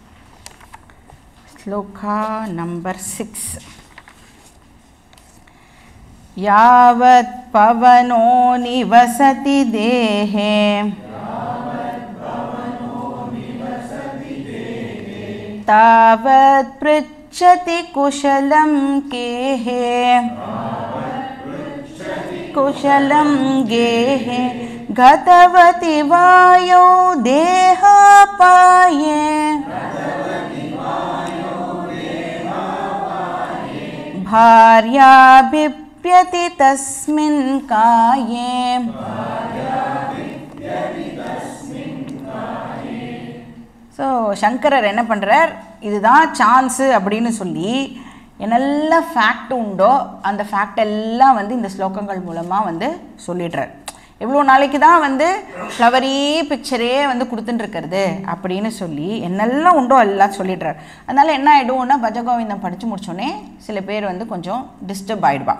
ஸ்லோகா நம்பர் சிக்ஸ் यावत् पवनो निवसति देहे तावत् पृच्छति कुशलं केहे कुशलं गेहे गतवति वायौ देहापाये भार्याभिप्यति तस्मिन् काये ஸோ சங்கரர் என்ன பண்ணுறார் இதுதான் சான்ஸு அப்படின்னு சொல்லி என்னெல்லாம் ஃபேக்ட் உண்டோ அந்த ஃபேக்ட் எல்லாம் வந்து இந்த ஸ்லோகங்கள் மூலமாக வந்து சொல்லிடுறார் எவ்வளோ நாளைக்கு தான் வந்து ஃப்ளவரி பிக்சரே வந்து கொடுத்துட்டு இருக்கிறது அப்படின்னு சொல்லி என்னெல்லாம் உண்டோ எல்லாம் சொல்லிடுறார் அதனால் என்ன ஆகிடும்னா பஜகோவிந்தம் படித்து முடிச்சோடனே சில பேர் வந்து கொஞ்சம் டிஸ்டர்ப் ஆகிடுவா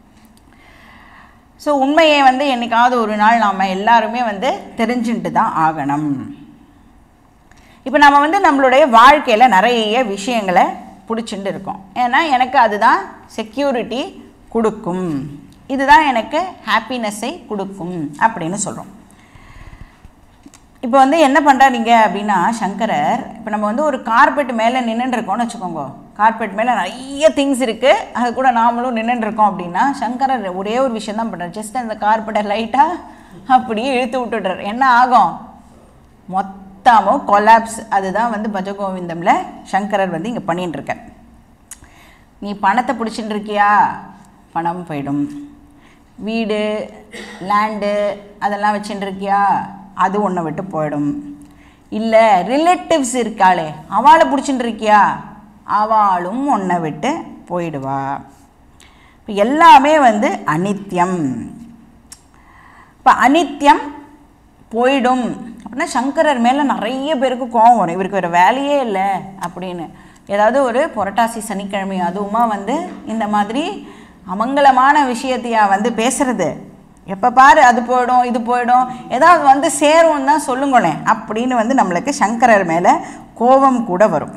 ஸோ உண்மையை வந்து என்னைக்காவது ஒரு நாள் நாம் எல்லாருமே வந்து தெரிஞ்சுட்டு தான் ஆகணும் இப்போ நம்ம வந்து நம்மளுடைய வாழ்க்கையில் நிறைய விஷயங்களை பிடிச்சிட்டு இருக்கோம் ஏன்னா எனக்கு அதுதான் செக்யூரிட்டி கொடுக்கும் இதுதான் எனக்கு ஹாப்பினஸ்ஸை கொடுக்கும் அப்படின்னு சொல்கிறோம் இப்போ வந்து என்ன பண்ணுறாருங்க அப்படின்னா சங்கரர் இப்போ நம்ம வந்து ஒரு கார்பெட் மேலே நின்றுருக்கோம்னு வச்சுக்கோங்க கார்பெட் மேலே நிறைய திங்ஸ் இருக்குது அது கூட நாமளும் நின்றுருக்கோம் அப்படின்னா சங்கரர் ஒரே ஒரு விஷயம் தான் பண்ணுறாரு ஜஸ்ட் அந்த கார்பெட்டை லைட்டாக அப்படியே இழுத்து விட்டுடுறார் என்ன ஆகும் மொத்தமும் கொலாப்ஸ் அதுதான் வந்து பஜகோவிந்தமில் சங்கரர் வந்து இங்கே பண்ணிட்டு இருக்கார் நீ பணத்தை பிடிச்சிட்டு இருக்கியா பணம் போயிடும் வீடு லேண்டு அதெல்லாம் வச்சுட்டு இருக்கியா அது ஒன்றை விட்டு போயிடும் இல்லை ரிலேட்டிவ்ஸ் இருக்காளே அவளை பிடிச்சிட்டு இருக்கியா அவளும் ஒன்றை விட்டு போயிடுவா இப்போ எல்லாமே வந்து அனித்யம் இப்போ அனித்யம் போயிடும் அப்படின்னா சங்கரர் மேலே நிறைய பேருக்கு கோவம் வரும் இவருக்கு வேறு வேலையே இல்லை அப்படின்னு ஏதாவது ஒரு புரட்டாசி சனிக்கிழமை அதுவுமா வந்து இந்த மாதிரி அமங்கலமான விஷயத்தையா வந்து பேசுறது எப்போ பாரு அது போயிடும் இது போயிடும் ஏதாவது வந்து சேரும் தான் சொல்லுங்களேன் அப்படின்னு வந்து நம்மளுக்கு சங்கரர் மேலே கோபம் கூட வரும்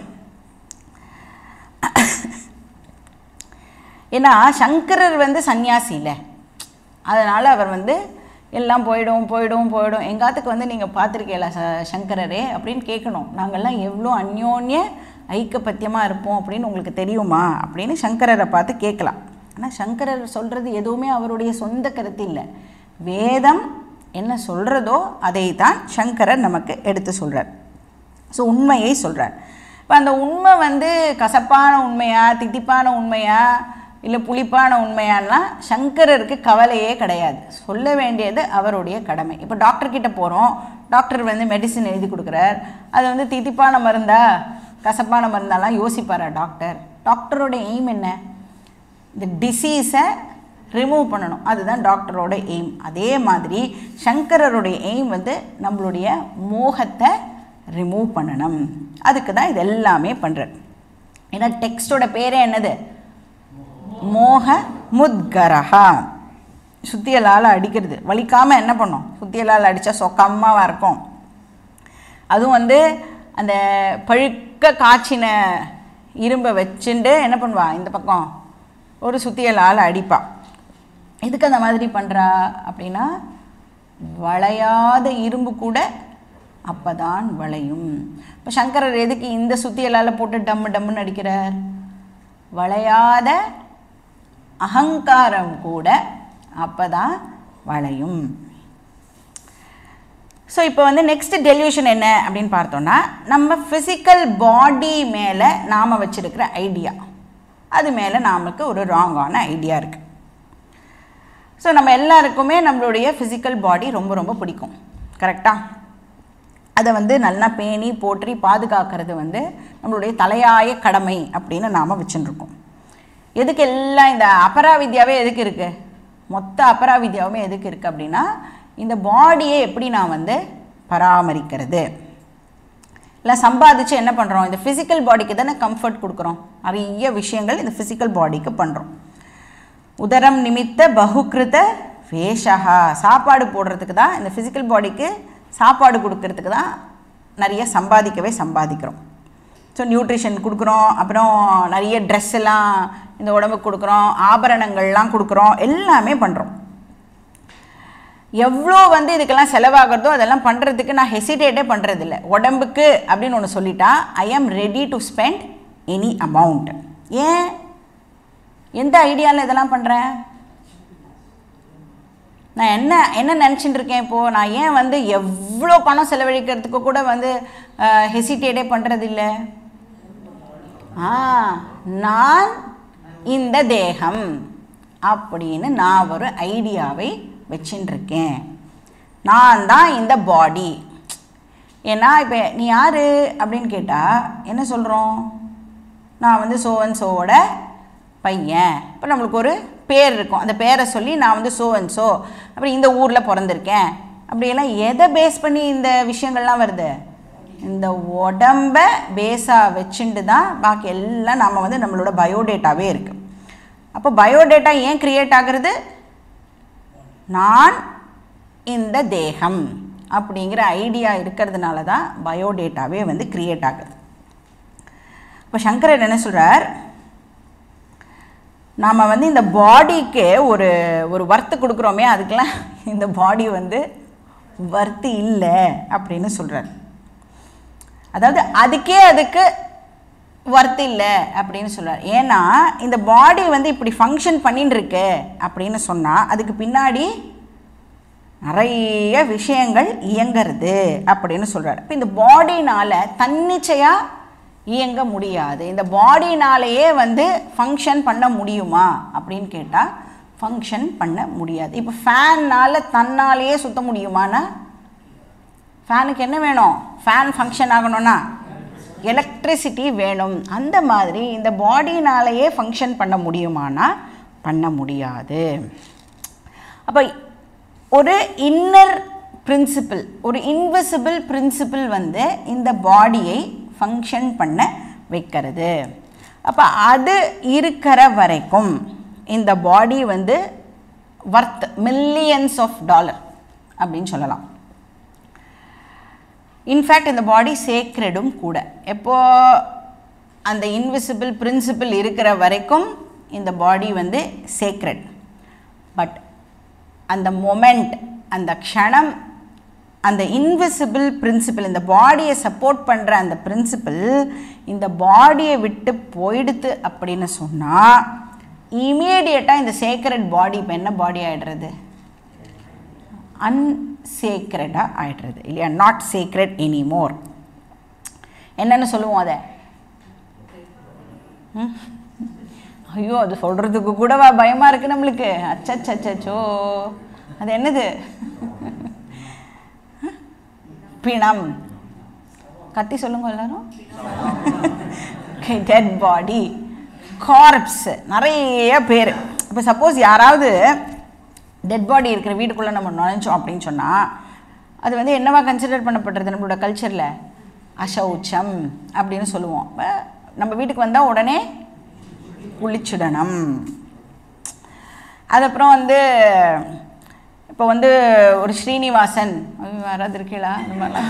ஏன்னா சங்கரர் வந்து சன்னியாசி இல்லை அதனால் அவர் வந்து எல்லாம் போயிடும் போயிடும் போயிடும் எங்காத்துக்கு வந்து நீங்கள் பார்த்துருக்கீங்களா ச சங்கரரே அப்படின்னு கேட்கணும் நாங்கள்லாம் எவ்வளோ அந்யோன்ய ஐக்கபத்தியமாக இருப்போம் அப்படின்னு உங்களுக்கு தெரியுமா அப்படின்னு சங்கரரை பார்த்து கேட்கலாம் ஆனால் சங்கரர் சொல்கிறது எதுவுமே அவருடைய சொந்த கருத்து இல்லை வேதம் என்ன சொல்கிறதோ அதை தான் சங்கரர் நமக்கு எடுத்து சொல்கிறார் ஸோ உண்மையை சொல்கிறார் இப்போ அந்த உண்மை வந்து கசப்பான உண்மையா தித்திப்பான உண்மையா இல்லை புளிப்பான உண்மையானா சங்கரருக்கு கவலையே கிடையாது சொல்ல வேண்டியது அவருடைய கடமை இப்போ டாக்டர் கிட்ட போகிறோம் டாக்டர் வந்து மெடிசின் எழுதி கொடுக்குறார் அது வந்து தித்திப்பான மருந்தா கசப்பான மருந்தாலாம் யோசிப்பாரா டாக்டர் டாக்டரோட எய்ம் என்ன இந்த டிசீஸை ரிமூவ் பண்ணணும் அதுதான் டாக்டரோட எய்ம் அதே மாதிரி சங்கரருடைய எய்ம் வந்து நம்மளுடைய மோகத்தை ரிமூவ் பண்ணணும் அதுக்கு தான் இது எல்லாமே பண்ணுறார் ஏன்னா டெக்ஸ்டோட பேரே என்னது மோக முத்கரஹா சுத்தியலால் அடிக்கிறது வலிக்காமல் என்ன பண்ணும் சுத்தியலால் அடித்தா சொக்கம்மாவாக இருக்கும் அதுவும் வந்து அந்த பழுக்க காய்ச்சின இரும்பை வச்சுட்டு என்ன பண்ணுவா இந்த பக்கம் ஒரு சுத்தியலால் அடிப்பா எதுக்கு அந்த மாதிரி பண்ணுறா அப்படின்னா வளையாத இரும்பு கூட அப்பதான் வளையும் இப்போ சங்கரர் எதுக்கு இந்த சுத்தியலால் போட்டு டம்மு டம்முன்னு அடிக்கிறார் வளையாத அகங்காரம் கூட அப்பதான் வளையும் ஸோ இப்போ வந்து நெக்ஸ்ட் டெலியூஷன் என்ன அப்படின்னு பார்த்தோன்னா நம்ம ஃபிசிக்கல் பாடி மேலே நாம் வச்சுருக்கிற ஐடியா அது மேலே நமக்கு ஒரு ராங்கான ஐடியா இருக்குது ஸோ நம்ம எல்லாருக்குமே நம்மளுடைய ஃபிசிக்கல் பாடி ரொம்ப ரொம்ப பிடிக்கும் கரெக்டாக அதை வந்து நல்லா பேணி போற்றி பாதுகாக்கிறது வந்து நம்மளுடைய தலையாய கடமை அப்படின்னு நாம் வச்சுருக்கோம் எதுக்கு எல்லாம் இந்த அபராவித்யாவே எதுக்கு இருக்குது மொத்த அபராவித்யாவுமே எதுக்கு இருக்குது அப்படின்னா இந்த பாடியை எப்படி நான் வந்து பராமரிக்கிறது இல்லை சம்பாதிச்சு என்ன பண்ணுறோம் இந்த ஃபிசிக்கல் பாடிக்கு தானே கம்ஃபர்ட் கொடுக்குறோம் நிறைய விஷயங்கள் இந்த ஃபிசிக்கல் பாடிக்கு பண்ணுறோம் உதரம் நிமித்த பகுக்கிருத வேஷகா சாப்பாடு போடுறதுக்கு தான் இந்த ஃபிசிக்கல் பாடிக்கு சாப்பாடு கொடுக்கறதுக்கு தான் நிறைய சம்பாதிக்கவே சம்பாதிக்கிறோம் ஸோ நியூட்ரிஷன் கொடுக்குறோம் அப்புறம் நிறைய ட்ரெஸ் எல்லாம் இந்த உடம்புக்கு கொடுக்குறோம் ஆபரணங்கள்லாம் கொடுக்குறோம் எல்லாமே பண்ணுறோம் எவ்வளோ வந்து இதுக்கெல்லாம் செலவாகிறதோ அதெல்லாம் பண்ணுறதுக்கு நான் ஹெசிடேட்டே பண்ணுறதில்ல உடம்புக்கு அப்படின்னு ஒன்று சொல்லிட்டா I am ready to spend any amount ஏன் எந்த ஐடியாவில் இதெல்லாம் பண்ணுறேன் நான் என்ன என்ன நினச்சிட்டு இருக்கேன் இப்போது நான் ஏன் வந்து எவ்வளோ பணம் செலவழிக்கிறதுக்கு கூட வந்து ஹெசிடேட்டே பண்ணுறதில்ல ஆ நான் இந்த தேகம் அப்படின்னு நான் ஒரு ஐடியாவை வச்சுட்டு இருக்கேன் நான் தான் இந்த பாடி ஏன்னா இப்போ நீ யார் அப்படின்னு கேட்டால் என்ன சொல்கிறோம் நான் வந்து சோவன் சோவோட பையன் இப்போ நம்மளுக்கு ஒரு பேர் இருக்கும் அந்த பேரை சொல்லி நான் வந்து சோவன் சோ அப்புறம் இந்த ஊரில் பிறந்திருக்கேன் அப்படியெல்லாம் எதை பேஸ் பண்ணி இந்த விஷயங்கள்லாம் வருது இந்த உடம்ப பேஸாக வச்சுட்டு தான் பாக்கி எல்லாம் நம்ம வந்து நம்மளோட பயோடேட்டாவே இருக்குது அப்போ பயோடேட்டா ஏன் க்ரியேட் ஆகுறது நான் இந்த தேகம் அப்படிங்கிற ஐடியா இருக்கிறதுனால தான் பயோடேட்டாவே வந்து க்ரியேட் ஆகுது இப்போ சங்கரர் என்ன சொல்கிறார் நாம் வந்து இந்த பாடிக்கு ஒரு ஒரு வர்த்து கொடுக்குறோமே அதுக்கெல்லாம் இந்த பாடி வந்து வர்த்து இல்லை அப்படின்னு சொல்கிறார் அதாவது அதுக்கே அதுக்கு ஒர்த் இல்லை அப்படின்னு சொல்கிறார் ஏன்னா இந்த பாடி வந்து இப்படி ஃபங்க்ஷன் பண்ணின்னு இருக்கு அப்படின்னு சொன்னால் அதுக்கு பின்னாடி நிறைய விஷயங்கள் இயங்கிறது அப்படின்னு சொல்கிறார் இப்போ இந்த பாடினால் தன்னிச்சையாக இயங்க முடியாது இந்த பாடினாலேயே வந்து ஃபங்க்ஷன் பண்ண முடியுமா அப்படின்னு கேட்டால் ஃபங்க்ஷன் பண்ண முடியாது இப்போ ஃபேன்னால் தன்னாலேயே சுத்த முடியுமானா ஃபேனுக்கு என்ன வேணும் ஃபேன் ஃபங்க்ஷன் ஆகணும்னா எலக்ட்ரிசிட்டி வேணும் அந்த மாதிரி இந்த பாடினாலேயே ஃபங்க்ஷன் பண்ண முடியுமானா பண்ண முடியாது அப்போ ஒரு இன்னர் பிரின்சிபிள் ஒரு இன்விசிபிள் பிரின்சிபிள் வந்து இந்த பாடியை ஃபங்க்ஷன் பண்ண வைக்கிறது அப்போ அது இருக்கிற வரைக்கும் இந்த பாடி வந்து ஒர்த் மில்லியன்ஸ் ஆஃப் டாலர் அப்படின்னு சொல்லலாம் இன்ஃபேக்ட் இந்த பாடி சேக்ரெடும் கூட எப்போ அந்த இன்விசிபிள் பிரின்சிபிள் இருக்கிற வரைக்கும் இந்த பாடி வந்து சேக்ரெட் பட் அந்த மொமெண்ட் அந்த க்ஷணம் அந்த இன்விசிபிள் பிரின்சிபிள் இந்த பாடியை சப்போர்ட் பண்ணுற அந்த பிரின்சிபிள் இந்த பாடியை விட்டு போயிடுத்து அப்படின்னு சொன்னால் இமீடியட்டாக இந்த சேக்ரெட் பாடி இப்போ என்ன பாடி ஆகிடுறது அன்சேக்ரெடாக ஆகிடுறது இல்லையா நாட் சேக்ரெட் எனிமோர் என்னென்னு சொல்லுவோம் அதை ம்? ஐயோ அது சொல்கிறதுக்கு கூடவா பயமாக இருக்குது நம்மளுக்கு அச்சச்சச்சோ அது என்னது பிணம் கத்தி சொல்லுங்க எல்லாரும் டெட் பாடி கார்ப்ஸ் நிறைய பேர் இப்போ சப்போஸ் யாராவது டெட் பாடி இருக்கிற வீட்டுக்குள்ளே நம்ம நுழைஞ்சோம் அப்படின்னு சொன்னால் அது வந்து என்னவா கன்சிடர் பண்ணப்படுறது நம்மளோட கல்ச்சரில் அசௌச்சம் அப்படின்னு சொல்லுவோம் இப்ப நம்ம வீட்டுக்கு வந்தால் உடனே குளிச்சுடணும் அதுக்கப்புறம் வந்து இப்போ வந்து ஒரு ஸ்ரீனிவாசன் ஐயோ, யாராவது இருக்கீங்களா இந்த மாதிரிலாம்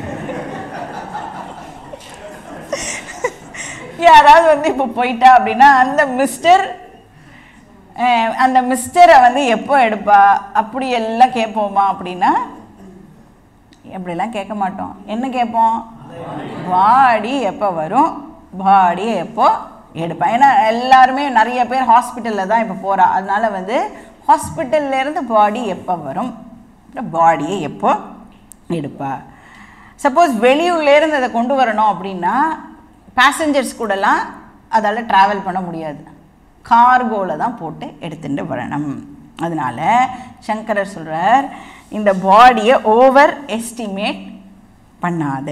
யாராவது வந்து இப்போ போயிட்டா அப்படின்னா அந்த மிஸ்டர் அந்த மிஸ்டரை வந்து எப்போ எடுப்பா அப்படி எல்லாம் கேட்போமா அப்படின்னா எப்படிலாம் கேட்க மாட்டோம் என்ன கேட்போம் பாடி எப்போ வரும் பாடியை எப்போ எடுப்பேன் ஏன்னா எல்லாருமே நிறைய பேர் ஹாஸ்பிட்டலில் தான் இப்போ போகிறா அதனால வந்து ஹாஸ்பிட்டல்ல இருந்து பாடி எப்போ வரும் பாடியை எப்போ எடுப்பா சப்போஸ் வெளியூர்லேருந்து அதை கொண்டு வரணும் அப்படின்னா பேசஞ்சர்ஸ் கூடலாம் அதால் ட்ராவல் பண்ண முடியாது கார்கோவில் தான் போட்டு எடுத்துட்டு வரணும் அதனால சங்கரர் சொல்கிறார் இந்த பாடியை ஓவர் எஸ்டிமேட் பண்ணாத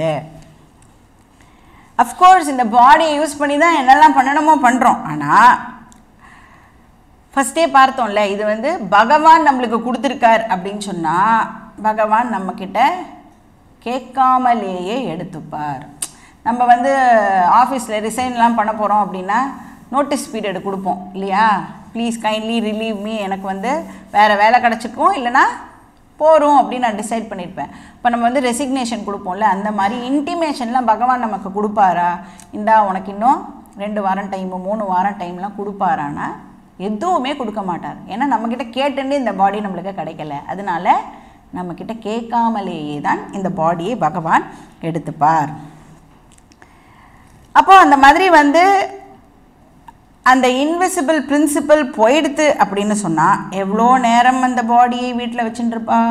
அஃப்கோர்ஸ் இந்த பாடியை யூஸ் பண்ணி தான் என்னெல்லாம் பண்ணணுமோ பண்ணுறோம் ஆனால் ஃபஸ்ட்டே பார்த்தோம்ல இது வந்து பகவான் நம்மளுக்கு கொடுத்துருக்கார் அப்படின்னு சொன்னால் பகவான் நம்மக்கிட்ட கேட்காமலேயே எடுத்துப்பார் நம்ம வந்து ஆஃபீஸில் ரிசைன்லாம் பண்ண போகிறோம் அப்படின்னா நோட்டீஸ் பீரியட் கொடுப்போம் இல்லையா ப்ளீஸ் கைண்ட்லி ரிலீவ் மீ எனக்கு வந்து வேறு வேலை கிடச்சிக்கும் இல்லைனா போகிறோம் அப்படின்னு நான் டிசைட் பண்ணியிருப்பேன் இப்போ நம்ம வந்து ரெசிக்னேஷன் கொடுப்போம்ல அந்த மாதிரி இன்டிமேஷன்லாம் பகவான் நமக்கு கொடுப்பாரா இந்தா உனக்கு இன்னும் ரெண்டு வாரம் டைமு மூணு வாரம் டைம்லாம் கொடுப்பாரானா எதுவுமே கொடுக்க மாட்டார் ஏன்னா நம்மக்கிட்ட கேட்டுன்னு இந்த பாடி நம்மளுக்கு கிடைக்கல அதனால நம்மக்கிட்ட கேட்காமலேயே தான் இந்த பாடியை பகவான் எடுத்துப்பார் அப்போ அந்த மாதிரி வந்து அந்த இன்விசிபிள் பிரின்சிபல் போயிடுத்து அப்படின்னு சொன்னால் எவ்வளோ நேரம் அந்த பாடியை வீட்டில் வச்சுட்டுருப்பா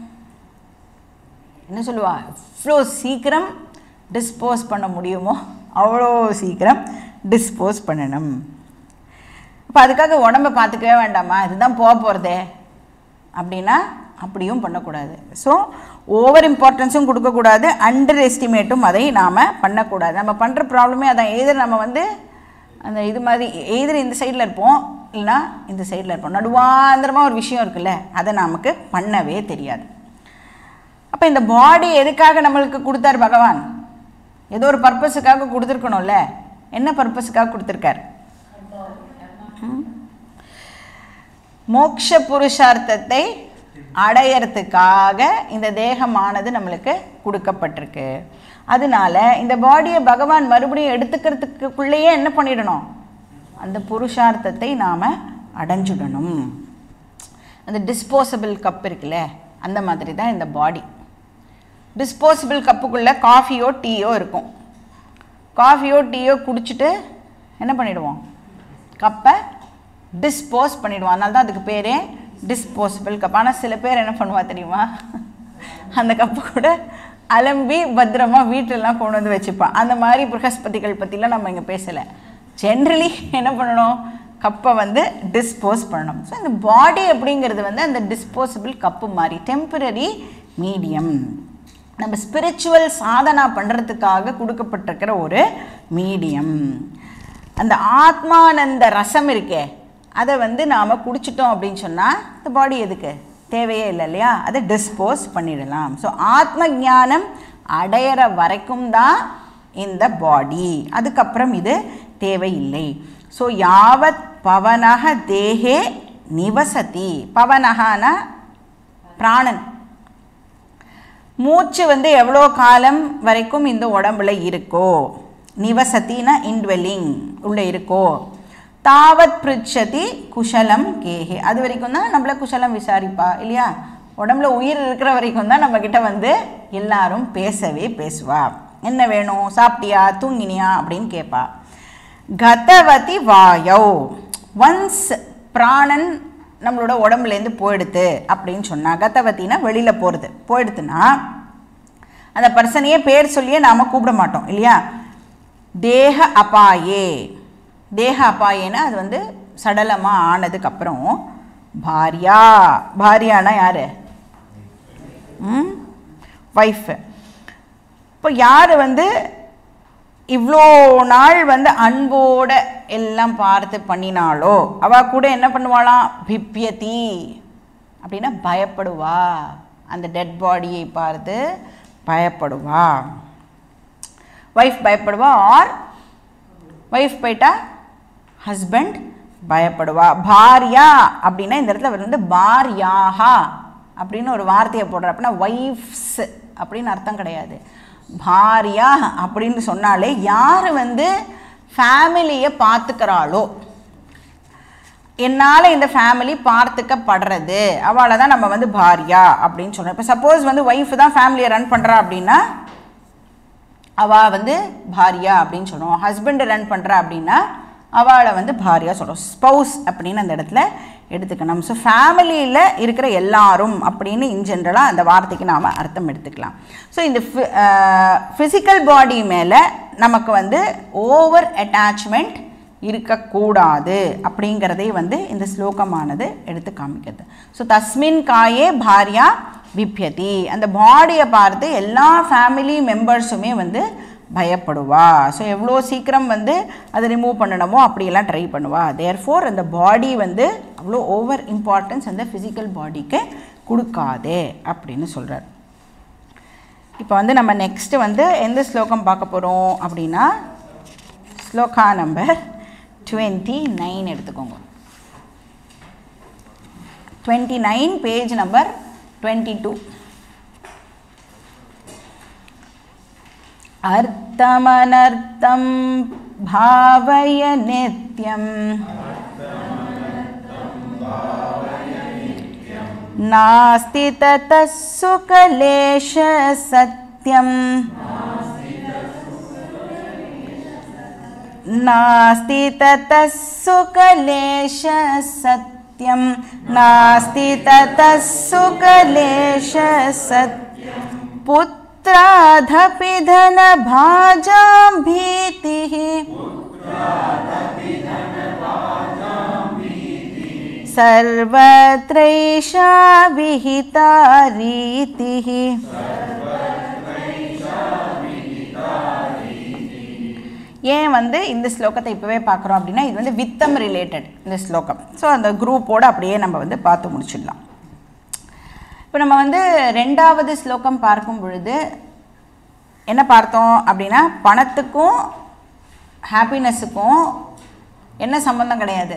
என்ன சொல்லுவா எவ்வளோ சீக்கிரம் டிஸ்போஸ் பண்ண முடியுமோ அவ்வளோ சீக்கிரம் டிஸ்போஸ் பண்ணணும் இப்போ அதுக்காக உடம்பை பார்த்துக்கவே வேண்டாமா இதுதான் போக போகிறதே அப்படின்னா அப்படியும் பண்ணக்கூடாது ஸோ ஓவர் இம்பார்ட்டன்ஸும் கொடுக்கக்கூடாது அண்டர் எஸ்டிமேட்டும் அதை நாம் பண்ணக்கூடாது நம்ம பண்ணுற ப்ராப்ளமே அதான் எதிர் நம்ம வந்து அந்த இது மாதிரி எதிர் இந்த சைடில் இருப்போம் இல்லைனா இந்த சைடில் இருப்போம் நடுவாந்திரமாக ஒரு விஷயம் இருக்குல்ல அதை நமக்கு பண்ணவே தெரியாது அப்போ இந்த பாடி எதுக்காக நம்மளுக்கு கொடுத்தார் பகவான் ஏதோ ஒரு பர்பஸுக்காக கொடுத்துருக்கணும்ல என்ன பர்பஸுக்காக கொடுத்துருக்கார் மோக்ஷ புருஷார்த்தத்தை அடையறதுக்காக இந்த தேகமானது நம்மளுக்கு கொடுக்கப்பட்டிருக்கு அதனால இந்த பாடியை பகவான் மறுபடியும் எடுத்துக்கிறதுக்குள்ளேயே என்ன பண்ணிடணும் அந்த புருஷார்த்தத்தை நாம் அடைஞ்சுடணும் அந்த டிஸ்போசபிள் கப் இருக்குல்ல அந்த மாதிரி தான் இந்த பாடி டிஸ்போசபிள் கப்புக்குள்ளே காஃபியோ டீயோ இருக்கும் காஃபியோ டீயோ குடிச்சிட்டு என்ன பண்ணிடுவோம் கப்பை டிஸ்போஸ் பண்ணிடுவோம் அதனால தான் அதுக்கு பேரே டிஸ்போசபிள் கப் ஆனால் சில பேர் என்ன பண்ணுவா தெரியுமா அந்த கப்பு கூட அலம்பி பத்திரமா வீட்டிலலாம் கொண்டு வந்து வச்சுப்பான் அந்த மாதிரி பிரகஸ்பதிகள் பற்றிலாம் நம்ம இங்கே பேசலை ஜென்ரலி என்ன பண்ணணும் கப்பை வந்து டிஸ்போஸ் பண்ணணும் ஸோ இந்த பாடி அப்படிங்கிறது வந்து அந்த டிஸ்போசபிள் கப்பு மாதிரி டெம்பரரி மீடியம் நம்ம ஸ்பிரிச்சுவல் சாதனா பண்ணுறதுக்காக கொடுக்கப்பட்டிருக்கிற ஒரு மீடியம் அந்த ஆத்மானந்த ரசம் இருக்கே அதை வந்து நாம் குடிச்சிட்டோம் அப்படின்னு சொன்னால் இந்த பாடி எதுக்கு தேவையே இல்லை இல்லையா அதை டிஸ்போஸ் பண்ணிடலாம் ஸோ ஆத்ம ஞானம் அடையிற வரைக்கும் தான் இந்த பாடி அதுக்கப்புறம் இது தேவையில்லை ஸோ யாவத் பவனக தேகே நிவசதி பவனகான பிராணன் மூச்சு வந்து எவ்வளோ காலம் வரைக்கும் இந்த உடம்புல இருக்கோ நிவசத்தினா இன்வெல்லிங் உள்ளே இருக்கோ தாவத் பிரிச்சதி குஷலம் கேஹே அது வரைக்கும் தான் நம்மள குஷலம் விசாரிப்பா இல்லையா உடம்புல உயிர் இருக்கிற வரைக்கும் தான் நம்மக்கிட்ட வந்து எல்லாரும் பேசவே பேசுவா என்ன வேணும் சாப்பிட்டியா தூங்கினியா அப்படின்னு கேட்பா கதவதி வாயோ ஒன்ஸ் பிராணன் நம்மளோட உடம்புலேருந்து போயிடுது அப்படின்னு சொன்னால் கதவத்தினா வெளியில் போகிறது போயிடுதுன்னா அந்த பர்சனையே பேர் சொல்லியே நாம் கூப்பிட மாட்டோம் இல்லையா தேக அபாயே தேக அபாயேன்னா அது வந்து சடலமாக ஆனதுக்கப்புறம் பாரியா பாரியானா யார் ம் ஒய்ஃபு இப்போ யார் வந்து இவ்வளோ நாள் வந்து அன்போட எல்லாம் பார்த்து பண்ணினாலோ அவ கூட என்ன பண்ணுவாளாம் பிப்பியதி அப்படின்னா பயப்படுவா அந்த டெட் பாடியை பார்த்து பயப்படுவா ஒய்ஃப் பயப்படுவா ஆர் ஒய்ஃப் போயிட்டா ஹஸ்பண்ட் பயப்படுவா பாரியா அப்படின்னா இந்த இடத்துல அவர் வந்து பாரியாஹா அப்படின்னு ஒரு வார்த்தையை போடுற அப்படின்னா ஒய்ஃப்ஸ் அப்படின்னு அர்த்தம் கிடையாது பாரியா அப்படின்னு சொன்னாலே யார் வந்து ஃபேமிலியை பார்த்துக்கிறாளோ என்னால் இந்த ஃபேமிலி பார்த்துக்கப்படுறது அவளை தான் நம்ம வந்து பாரியா அப்படின்னு சொல்கிறோம் இப்போ சப்போஸ் வந்து ஒய்ஃப் தான் ஃபேமிலியை ரன் பண்ணுறா அப்படின்னா அவள் வந்து பாரியா அப்படின்னு சொல்கிறோம் ஹஸ்பண்டு ரன் பண்ணுறா அப்படின்னா அவளை வந்து பாரியா சொல்கிறோம் ஸ்பௌஸ் அப்படின்னு அந்த இடத்துல எடுத்துக்கணும் ஸோ ஃபேமிலியில் இருக்கிற எல்லாரும் அப்படின்னு இன் ஜென்ரலாக அந்த வார்த்தைக்கு நாம் அர்த்தம் எடுத்துக்கலாம் ஸோ இந்த ஃபிசிக்கல் பாடி மேலே நமக்கு வந்து ஓவர் அட்டாச்மெண்ட் இருக்கக்கூடாது அப்படிங்கிறதை வந்து இந்த ஸ்லோகமானது எடுத்து காமிக்கிறது ஸோ தஸ்மின் காயே பாரியா விப்யதி அந்த பாடியை பார்த்து எல்லா ஃபேமிலி மெம்பர்ஸுமே வந்து பயப்படுவா ஸோ எவ்வளோ சீக்கிரம் வந்து அதை ரிமூவ் பண்ணணுமோ அப்படியெல்லாம் ட்ரை பண்ணுவா தேர்ஃபோர் அந்த பாடி வந்து அவ்வளோ ஓவர் இம்பார்ட்டன்ஸ் அந்த ஃபிசிக்கல் பாடிக்கு கொடுக்காதே அப்படின்னு சொல்கிறார் இப்போ வந்து நம்ம நெக்ஸ்ட்டு வந்து எந்த ஸ்லோகம் பார்க்க போகிறோம் அப்படின்னா ஸ்லோகா நம்பர் டுவெண்ட்டி நைன் எடுத்துக்கோங்க twenty nine page number twenty two अर्थमनर्थं भावय नित्यम् नास्ति ततः सुकलेशसत्यम् नास्ति ततः सुकलेशसत्यं नास्ति ततः सुकलेशसत्यं पुत्राधपि धनभाजां भीतिः सर्वत्रैषा विहिता रीतिः ஏன் வந்து இந்த ஸ்லோகத்தை இப்போவே பார்க்குறோம் அப்படின்னா இது வந்து வித்தம் ரிலேட்டட் இந்த ஸ்லோகம் ஸோ அந்த குரூப்போடு அப்படியே நம்ம வந்து பார்த்து முடிச்சிடலாம் இப்போ நம்ம வந்து ரெண்டாவது ஸ்லோகம் பார்க்கும் பொழுது என்ன பார்த்தோம் அப்படின்னா பணத்துக்கும் ஹாப்பினஸுக்கும் என்ன சம்பந்தம் கிடையாது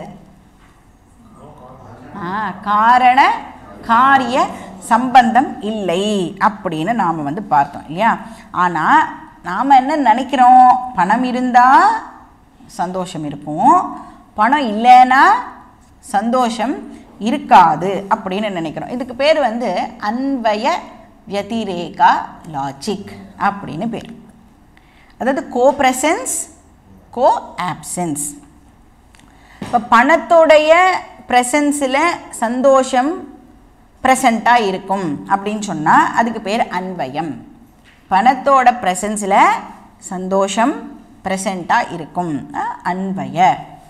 ஆ காரண காரிய சம்பந்தம் இல்லை அப்படின்னு நாம் வந்து பார்த்தோம் இல்லையா ஆனால் நாம் என்ன நினைக்கிறோம் பணம் இருந்தால் சந்தோஷம் இருக்கும் பணம் இல்லைன்னா சந்தோஷம் இருக்காது அப்படின்னு நினைக்கிறோம் இதுக்கு பேர் வந்து அன்வய வியதிரேகா லாஜிக் அப்படின்னு பேர் அதாவது கோ ப்ரெசன்ஸ் கோ ஆப்சன்ஸ் இப்போ பணத்தோடைய ப்ரெசன்ஸில் சந்தோஷம் ப்ரெசண்ட்டாக இருக்கும் அப்படின்னு சொன்னால் அதுக்கு பேர் அன்வயம் பணத்தோட ப்ரெசன்ஸில் சந்தோஷம் ப்ரெசண்ட்டாக இருக்கும் அஹ், அன்வய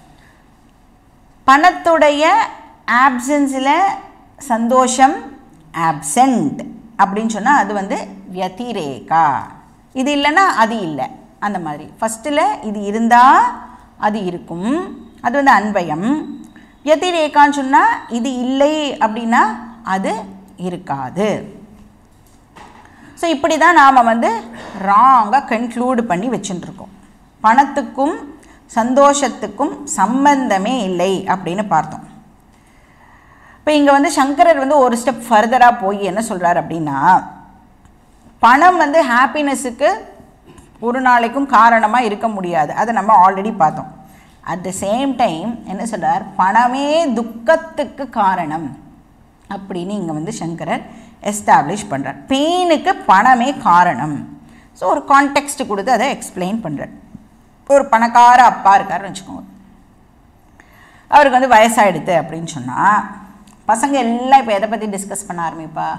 பணத்துடைய ஆப்சன்ஸில் சந்தோஷம் ஆப்சண்ட் அப்படின்னு சொன்னால் அது வந்து வியதிரேகா இது இல்லைன்னா அது இல்லை அந்த மாதிரி ஃபஸ்ட்டில் இது இருந்தால் அது இருக்கும் அது வந்து அன்பயம் வியதிரேகான்னு சொன்னால் இது இல்லை அப்படின்னா அது இருக்காது ஸோ இப்படி தான் நாம் வந்து ராங்காக கன்க்ளூடு பண்ணி வச்சுட்டுருக்கோம் பணத்துக்கும் சந்தோஷத்துக்கும் சம்பந்தமே இல்லை அப்படின்னு பார்த்தோம் இப்போ இங்கே வந்து சங்கரர் வந்து ஒரு ஸ்டெப் ஃபர்தராக போய் என்ன சொல்கிறார் அப்படின்னா பணம் வந்து ஹாப்பினஸுக்கு ஒரு நாளைக்கும் காரணமாக இருக்க முடியாது அதை நம்ம ஆல்ரெடி பார்த்தோம் அட் த சேம் டைம் என்ன சொல்றார் பணமே துக்கத்துக்கு காரணம் அப்படின்னு இங்கே வந்து சங்கரர் எஸ்டாப்ளிஷ் பண்ணுறார் பெயினுக்கு பணமே காரணம் ஸோ ஒரு கான்டெக்ஸ்ட் கொடுத்து அதை எக்ஸ்பிளைன் பண்ணுறார் ஒரு பணக்கார அப்பா இருக்காருன்னு வச்சுக்கோங்க அவருக்கு வந்து வயசாயிடுது அப்படின்னு சொன்னால் பசங்க எல்லாம் இப்போ எதை பற்றி டிஸ்கஸ் பண்ண ஆரம்பிப்பா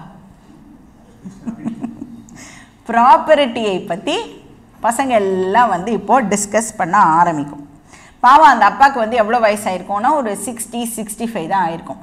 ப்ராப்பர்ட்டியை பற்றி பசங்க எல்லாம் வந்து இப்போது டிஸ்கஸ் பண்ண ஆரம்பிக்கும் பாவம் அந்த அப்பாவுக்கு வந்து எவ்வளோ வயசாயிருக்கும்னா ஒரு சிக்ஸ்டி சிக்ஸ்டி ஃபைவ் தான் ஆயிருக்கும்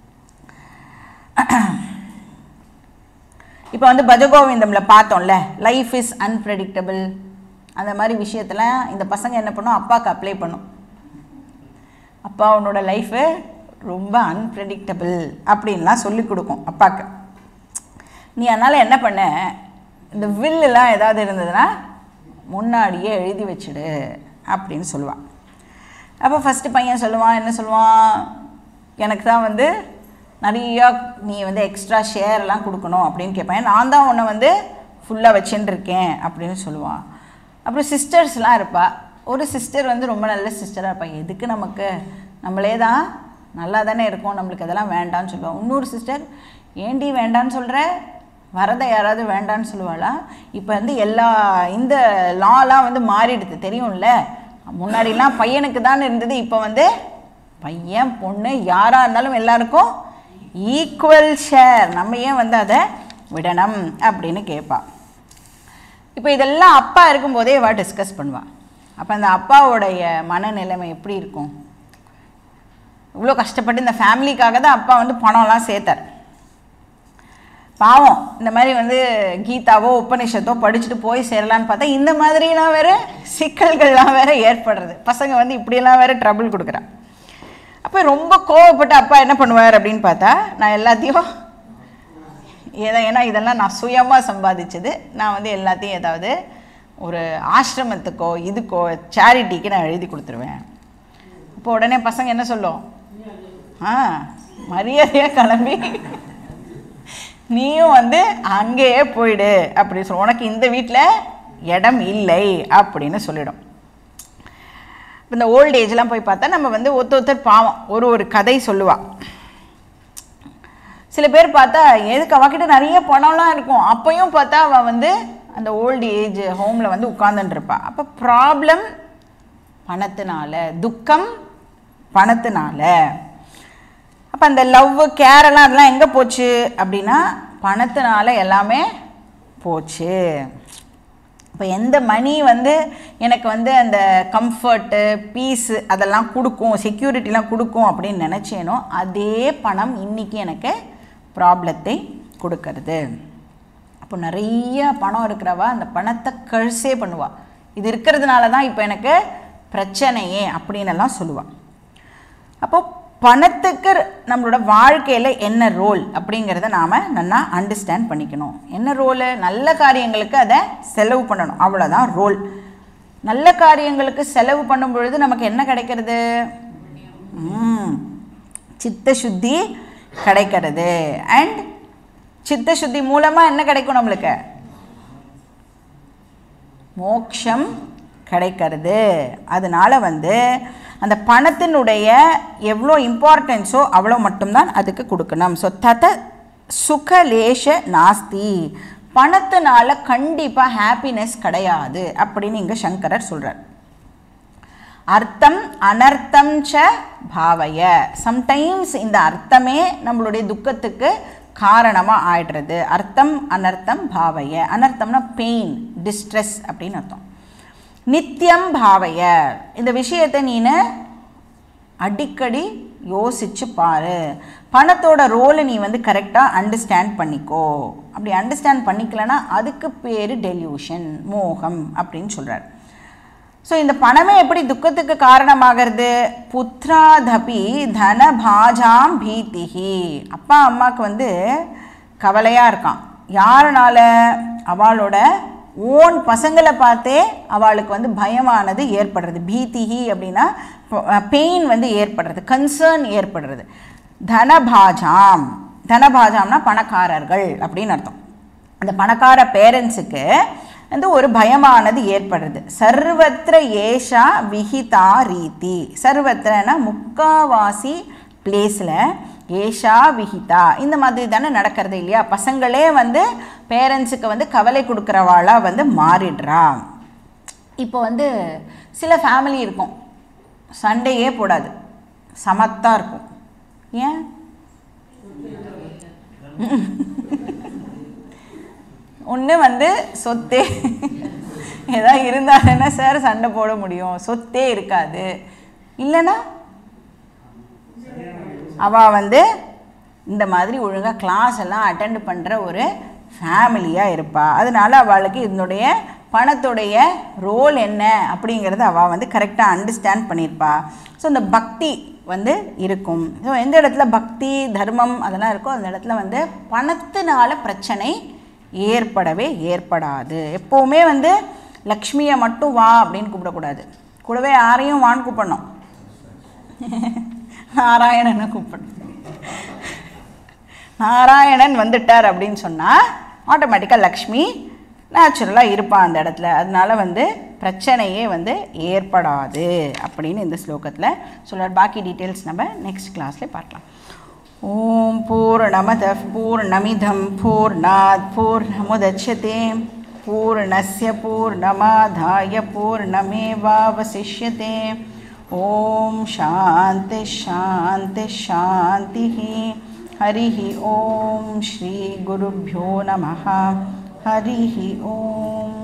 இப்போ வந்து பஜகோவிந்தமில் பார்த்தோம்ல லைஃப் இஸ் அன்பிரடிக்டபிள் அந்த மாதிரி விஷயத்தில் இந்த பசங்க என்ன பண்ணும் அப்பாவுக்கு அப்ளை பண்ணும் அப்பா உன்னோட லைஃபு ரொம்ப அன்பிரடிக்டபிள் அப்படின்லாம் சொல்லி கொடுக்கும் அப்பாவுக்கு நீ அதனால் என்ன பண்ண இந்த வில்லுலாம் ஏதாவது இருந்ததுன்னா முன்னாடியே எழுதி வச்சிடு அப்படின்னு சொல்லுவான் அப்போ ஃபஸ்ட்டு பையன் சொல்லுவான் என்ன சொல்லுவான் எனக்கு தான் வந்து நிறையா நீ வந்து எக்ஸ்ட்ரா ஷேர்லாம் கொடுக்கணும் அப்படின்னு கேட்பேன் நான் தான் உன்னை வந்து ஃபுல்லாக வச்சுட்டு இருக்கேன் அப்படின்னு சொல்லுவான் அப்புறம் சிஸ்டர்ஸ்லாம் இருப்பா ஒரு சிஸ்டர் வந்து ரொம்ப நல்ல சிஸ்டராக இருப்பா எதுக்கு நமக்கு நம்மளே தான் நல்லா தானே இருக்கோம் நம்மளுக்கு அதெல்லாம் வேண்டாம்னு சொல்லுவாள் இன்னொரு சிஸ்டர் ஏண்டி வேண்டான்னு சொல்கிற வரதை யாராவது வேண்டான்னு சொல்லுவாளா இப்போ வந்து எல்லா இந்த லாலாம் வந்து மாறிடுது தெரியும்ல முன்னாடிலாம் பையனுக்கு தான் இருந்தது இப்போ வந்து பையன் பொண்ணு யாராக இருந்தாலும் எல்லாருக்கும் ஈக்குவல் ஷேர் நம்ம ஏன் வந்து அதை விடணும் அப்படின்னு கேட்பா இப்போ இதெல்லாம் அப்பா இருக்கும்போதே இவா டிஸ்கஸ் பண்ணுவாள் அப்போ அந்த அப்பாவோடைய மனநிலைமை எப்படி இருக்கும் இவ்வளோ கஷ்டப்பட்டு இந்த ஃபேமிலிக்காக தான் அப்பா வந்து பணம்லாம் சேர்த்தார் பாவம் இந்த மாதிரி வந்து கீதாவோ உபனிஷத்தோ படிச்சுட்டு போய் சேரலான்னு பார்த்தா இந்த மாதிரிலாம் வேற சிக்கல்கள்லாம் வேற ஏற்படுறது பசங்க வந்து இப்படியெல்லாம் வேற ட்ரபிள் கொடுக்குறா அப்போ ரொம்ப கோவப்பட்டு அப்பா என்ன பண்ணுவார் அப்படின்னு பார்த்தா நான் எல்லாத்தையும் ஏதோ ஏன்னா இதெல்லாம் நான் சுயமாக சம்பாதிச்சது நான் வந்து எல்லாத்தையும் ஏதாவது ஒரு ஆசிரமத்துக்கோ இதுக்கோ சேரிட்டிக்கு நான் எழுதி கொடுத்துருவேன் இப்போ உடனே பசங்க என்ன சொல்லும் ஆ மரியாதையாக கிளம்பி நீயும் வந்து அங்கேயே போயிடு அப்படி சொல்ல உனக்கு இந்த வீட்டில் இடம் இல்லை அப்படின்னு சொல்லிடும் இப்போ இந்த ஓல்ட் ஏஜ்லாம் போய் பார்த்தா நம்ம வந்து ஒருத்தர் ஒருத்தர் பாவம் ஒரு ஒரு கதை சொல்லுவா சில பேர் பார்த்தா எதுக்கு அவகிட்ட நிறைய பணம்லாம் இருக்கும் அப்பையும் பார்த்தா அவள் வந்து அந்த ஓல்டு ஏஜ் ஹோமில் வந்து உட்காந்துட்டு இருப்பா அப்போ ப்ராப்ளம் பணத்தினால துக்கம் பணத்தினால அப்போ அந்த லவ் கேரெல்லாம் அதெல்லாம் எங்கே போச்சு அப்படின்னா பணத்தினால எல்லாமே போச்சு இப்போ எந்த மணி வந்து எனக்கு வந்து அந்த கம்ஃபர்ட்டு பீஸு அதெல்லாம் கொடுக்கும் செக்யூரிட்டிலாம் கொடுக்கும் அப்படின்னு நினச்சேனோ அதே பணம் இன்றைக்கி எனக்கு ப்ராப்ளத்தை கொடுக்கறது அப்போ நிறைய பணம் இருக்கிறவா அந்த பணத்தை கழிசே பண்ணுவா இது இருக்கிறதுனால தான் இப்போ எனக்கு பிரச்சனையே அப்படின்னு எல்லாம் சொல்லுவாள் அப்போ பணத்துக்கு நம்மளோட வாழ்க்கையில் என்ன ரோல் அப்படிங்கிறத நாம் நல்லா அண்டர்ஸ்டாண்ட் பண்ணிக்கணும் என்ன ரோலு நல்ல காரியங்களுக்கு அதை செலவு பண்ணணும் அவ்வளோதான் ரோல் நல்ல காரியங்களுக்கு செலவு பண்ணும் பொழுது நமக்கு என்ன கிடைக்கிறது ம், சித்த சுத்தி கிடைக்கிறது அண்ட் சித்த சுத்தி மூலமாக என்ன கிடைக்கும் நம்மளுக்கு மோக்ஷம் கிடைக்கிறது அதனால வந்து அந்த பணத்தினுடைய எவ்வளோ இம்பார்ட்டன்ஸோ அவ்வளோ மட்டும்தான் அதுக்கு கொடுக்கணும் ஸோ தத சுகலேஷ நாஸ்தி பணத்தினால கண்டிப்பாக ஹாப்பினஸ் கிடையாது அப்படின்னு இங்கே சங்கரர் சொல்கிறார் அர்த்தம் அனர்த்தம் ச பாவய சம்டைம்ஸ் இந்த அர்த்தமே நம்மளுடைய துக்கத்துக்கு காரணமாக ஆயிடுறது அர்த்தம் அனர்த்தம் பாவய அனர்த்தம்னா பெயின் டிஸ்ட்ரெஸ் அப்படின்னு அர்த்தம் நித்தியம் பாவய இந்த விஷயத்தை நீனு அடிக்கடி யோசிச்சு பாரு பணத்தோட ரோலை நீ வந்து கரெக்டாக அண்டர்ஸ்டாண்ட் பண்ணிக்கோ அப்படி அண்டர்ஸ்டாண்ட் பண்ணிக்கலனா அதுக்கு பேர் டெல்யூஷன் மோகம் அப்படின்னு சொல்கிறார் ஸோ இந்த பணமே எப்படி துக்கத்துக்கு காரணமாகிறது புத்ராதபி தனபாஜாம் பீதிஹி அப்பா அம்மாவுக்கு வந்து கவலையாக இருக்கான் யாருனால அவளோட ஓன் பசங்களை பார்த்தே அவளுக்கு வந்து பயமானது ஏற்படுறது பீதிஹி அப்படின்னா பெயின் வந்து ஏற்படுறது கன்சர்ன் ஏற்படுறது தனபாஜாம் தனபாஜாம்னா பணக்காரர்கள் அப்படின்னு அர்த்தம் அந்த பணக்கார பேரண்ட்ஸுக்கு வந்து ஒரு பயமானது ஏற்படுறது சர்வத்திர ஏஷா விஹிதா ரீதி சர்வத்திரனா முக்காவாசி பிளேஸில் ஏஷா விஹிதா இந்த மாதிரி தானே நடக்கிறது இல்லையா பசங்களே வந்து பேரண்ட்ஸுக்கு வந்து கவலை கொடுக்குறவாளா வந்து மாறிடுறா இப்போ வந்து சில ஃபேமிலி இருக்கும் சண்டையே போடாது சமத்தாக இருக்கும் ஏன் ஒன்று வந்து சொத்தே ஏதாவது இருந்தாங்கன்னா சார் சண்டை போட முடியும் சொத்தே இருக்காது இல்லைன்னா அவள் வந்து இந்த மாதிரி ஒழுங்காக கிளாஸ் எல்லாம் அட்டெண்ட் பண்ணுற ஒரு ஃபேமிலியாக இருப்பாள் அதனால அவளுக்கு இதனுடைய பணத்துடைய ரோல் என்ன அப்படிங்கிறத அவள் வந்து கரெக்டாக அண்டர்ஸ்டாண்ட் பண்ணியிருப்பா ஸோ இந்த பக்தி வந்து இருக்கும் ஸோ எந்த இடத்துல பக்தி தர்மம் அதெல்லாம் இருக்கோ அந்த இடத்துல வந்து பணத்தினால பிரச்சனை ஏற்படவே ஏற்படாது எப்போவுமே வந்து லக்ஷ்மியை மட்டும் வா அப்படின்னு கூப்பிடக்கூடாது கூடவே யாரையும் வான்னு கூப்பிடணும் நாராயணனை கூப்பிடணும் நாராயணன் வந்துட்டார் அப்படின்னு சொன்னால் ஆட்டோமேட்டிக்காக லக்ஷ்மி நேச்சுரலாக இருப்பான் அந்த இடத்துல அதனால வந்து பிரச்சனையே வந்து ஏற்படாது அப்படின்னு இந்த ஸ்லோகத்தில் சொல்கிறார் பாக்கி டீட்டெயில்ஸ் நம்ம நெக்ஸ்ட் கிளாஸில் பார்க்கலாம் ஓம் பூர்ணமத பூர்ணமிதம் பூர்ணாத் பூர்ணமுதட்சதே பூர்ணஸ்ய பூர்ணமாதாய பூர்ணமேவாவசிஷ்யते ॐ शान्ति शान्ति शान्तिः हरिः ॐ श्रीगुरुभ्यो नमः हरिः ॐ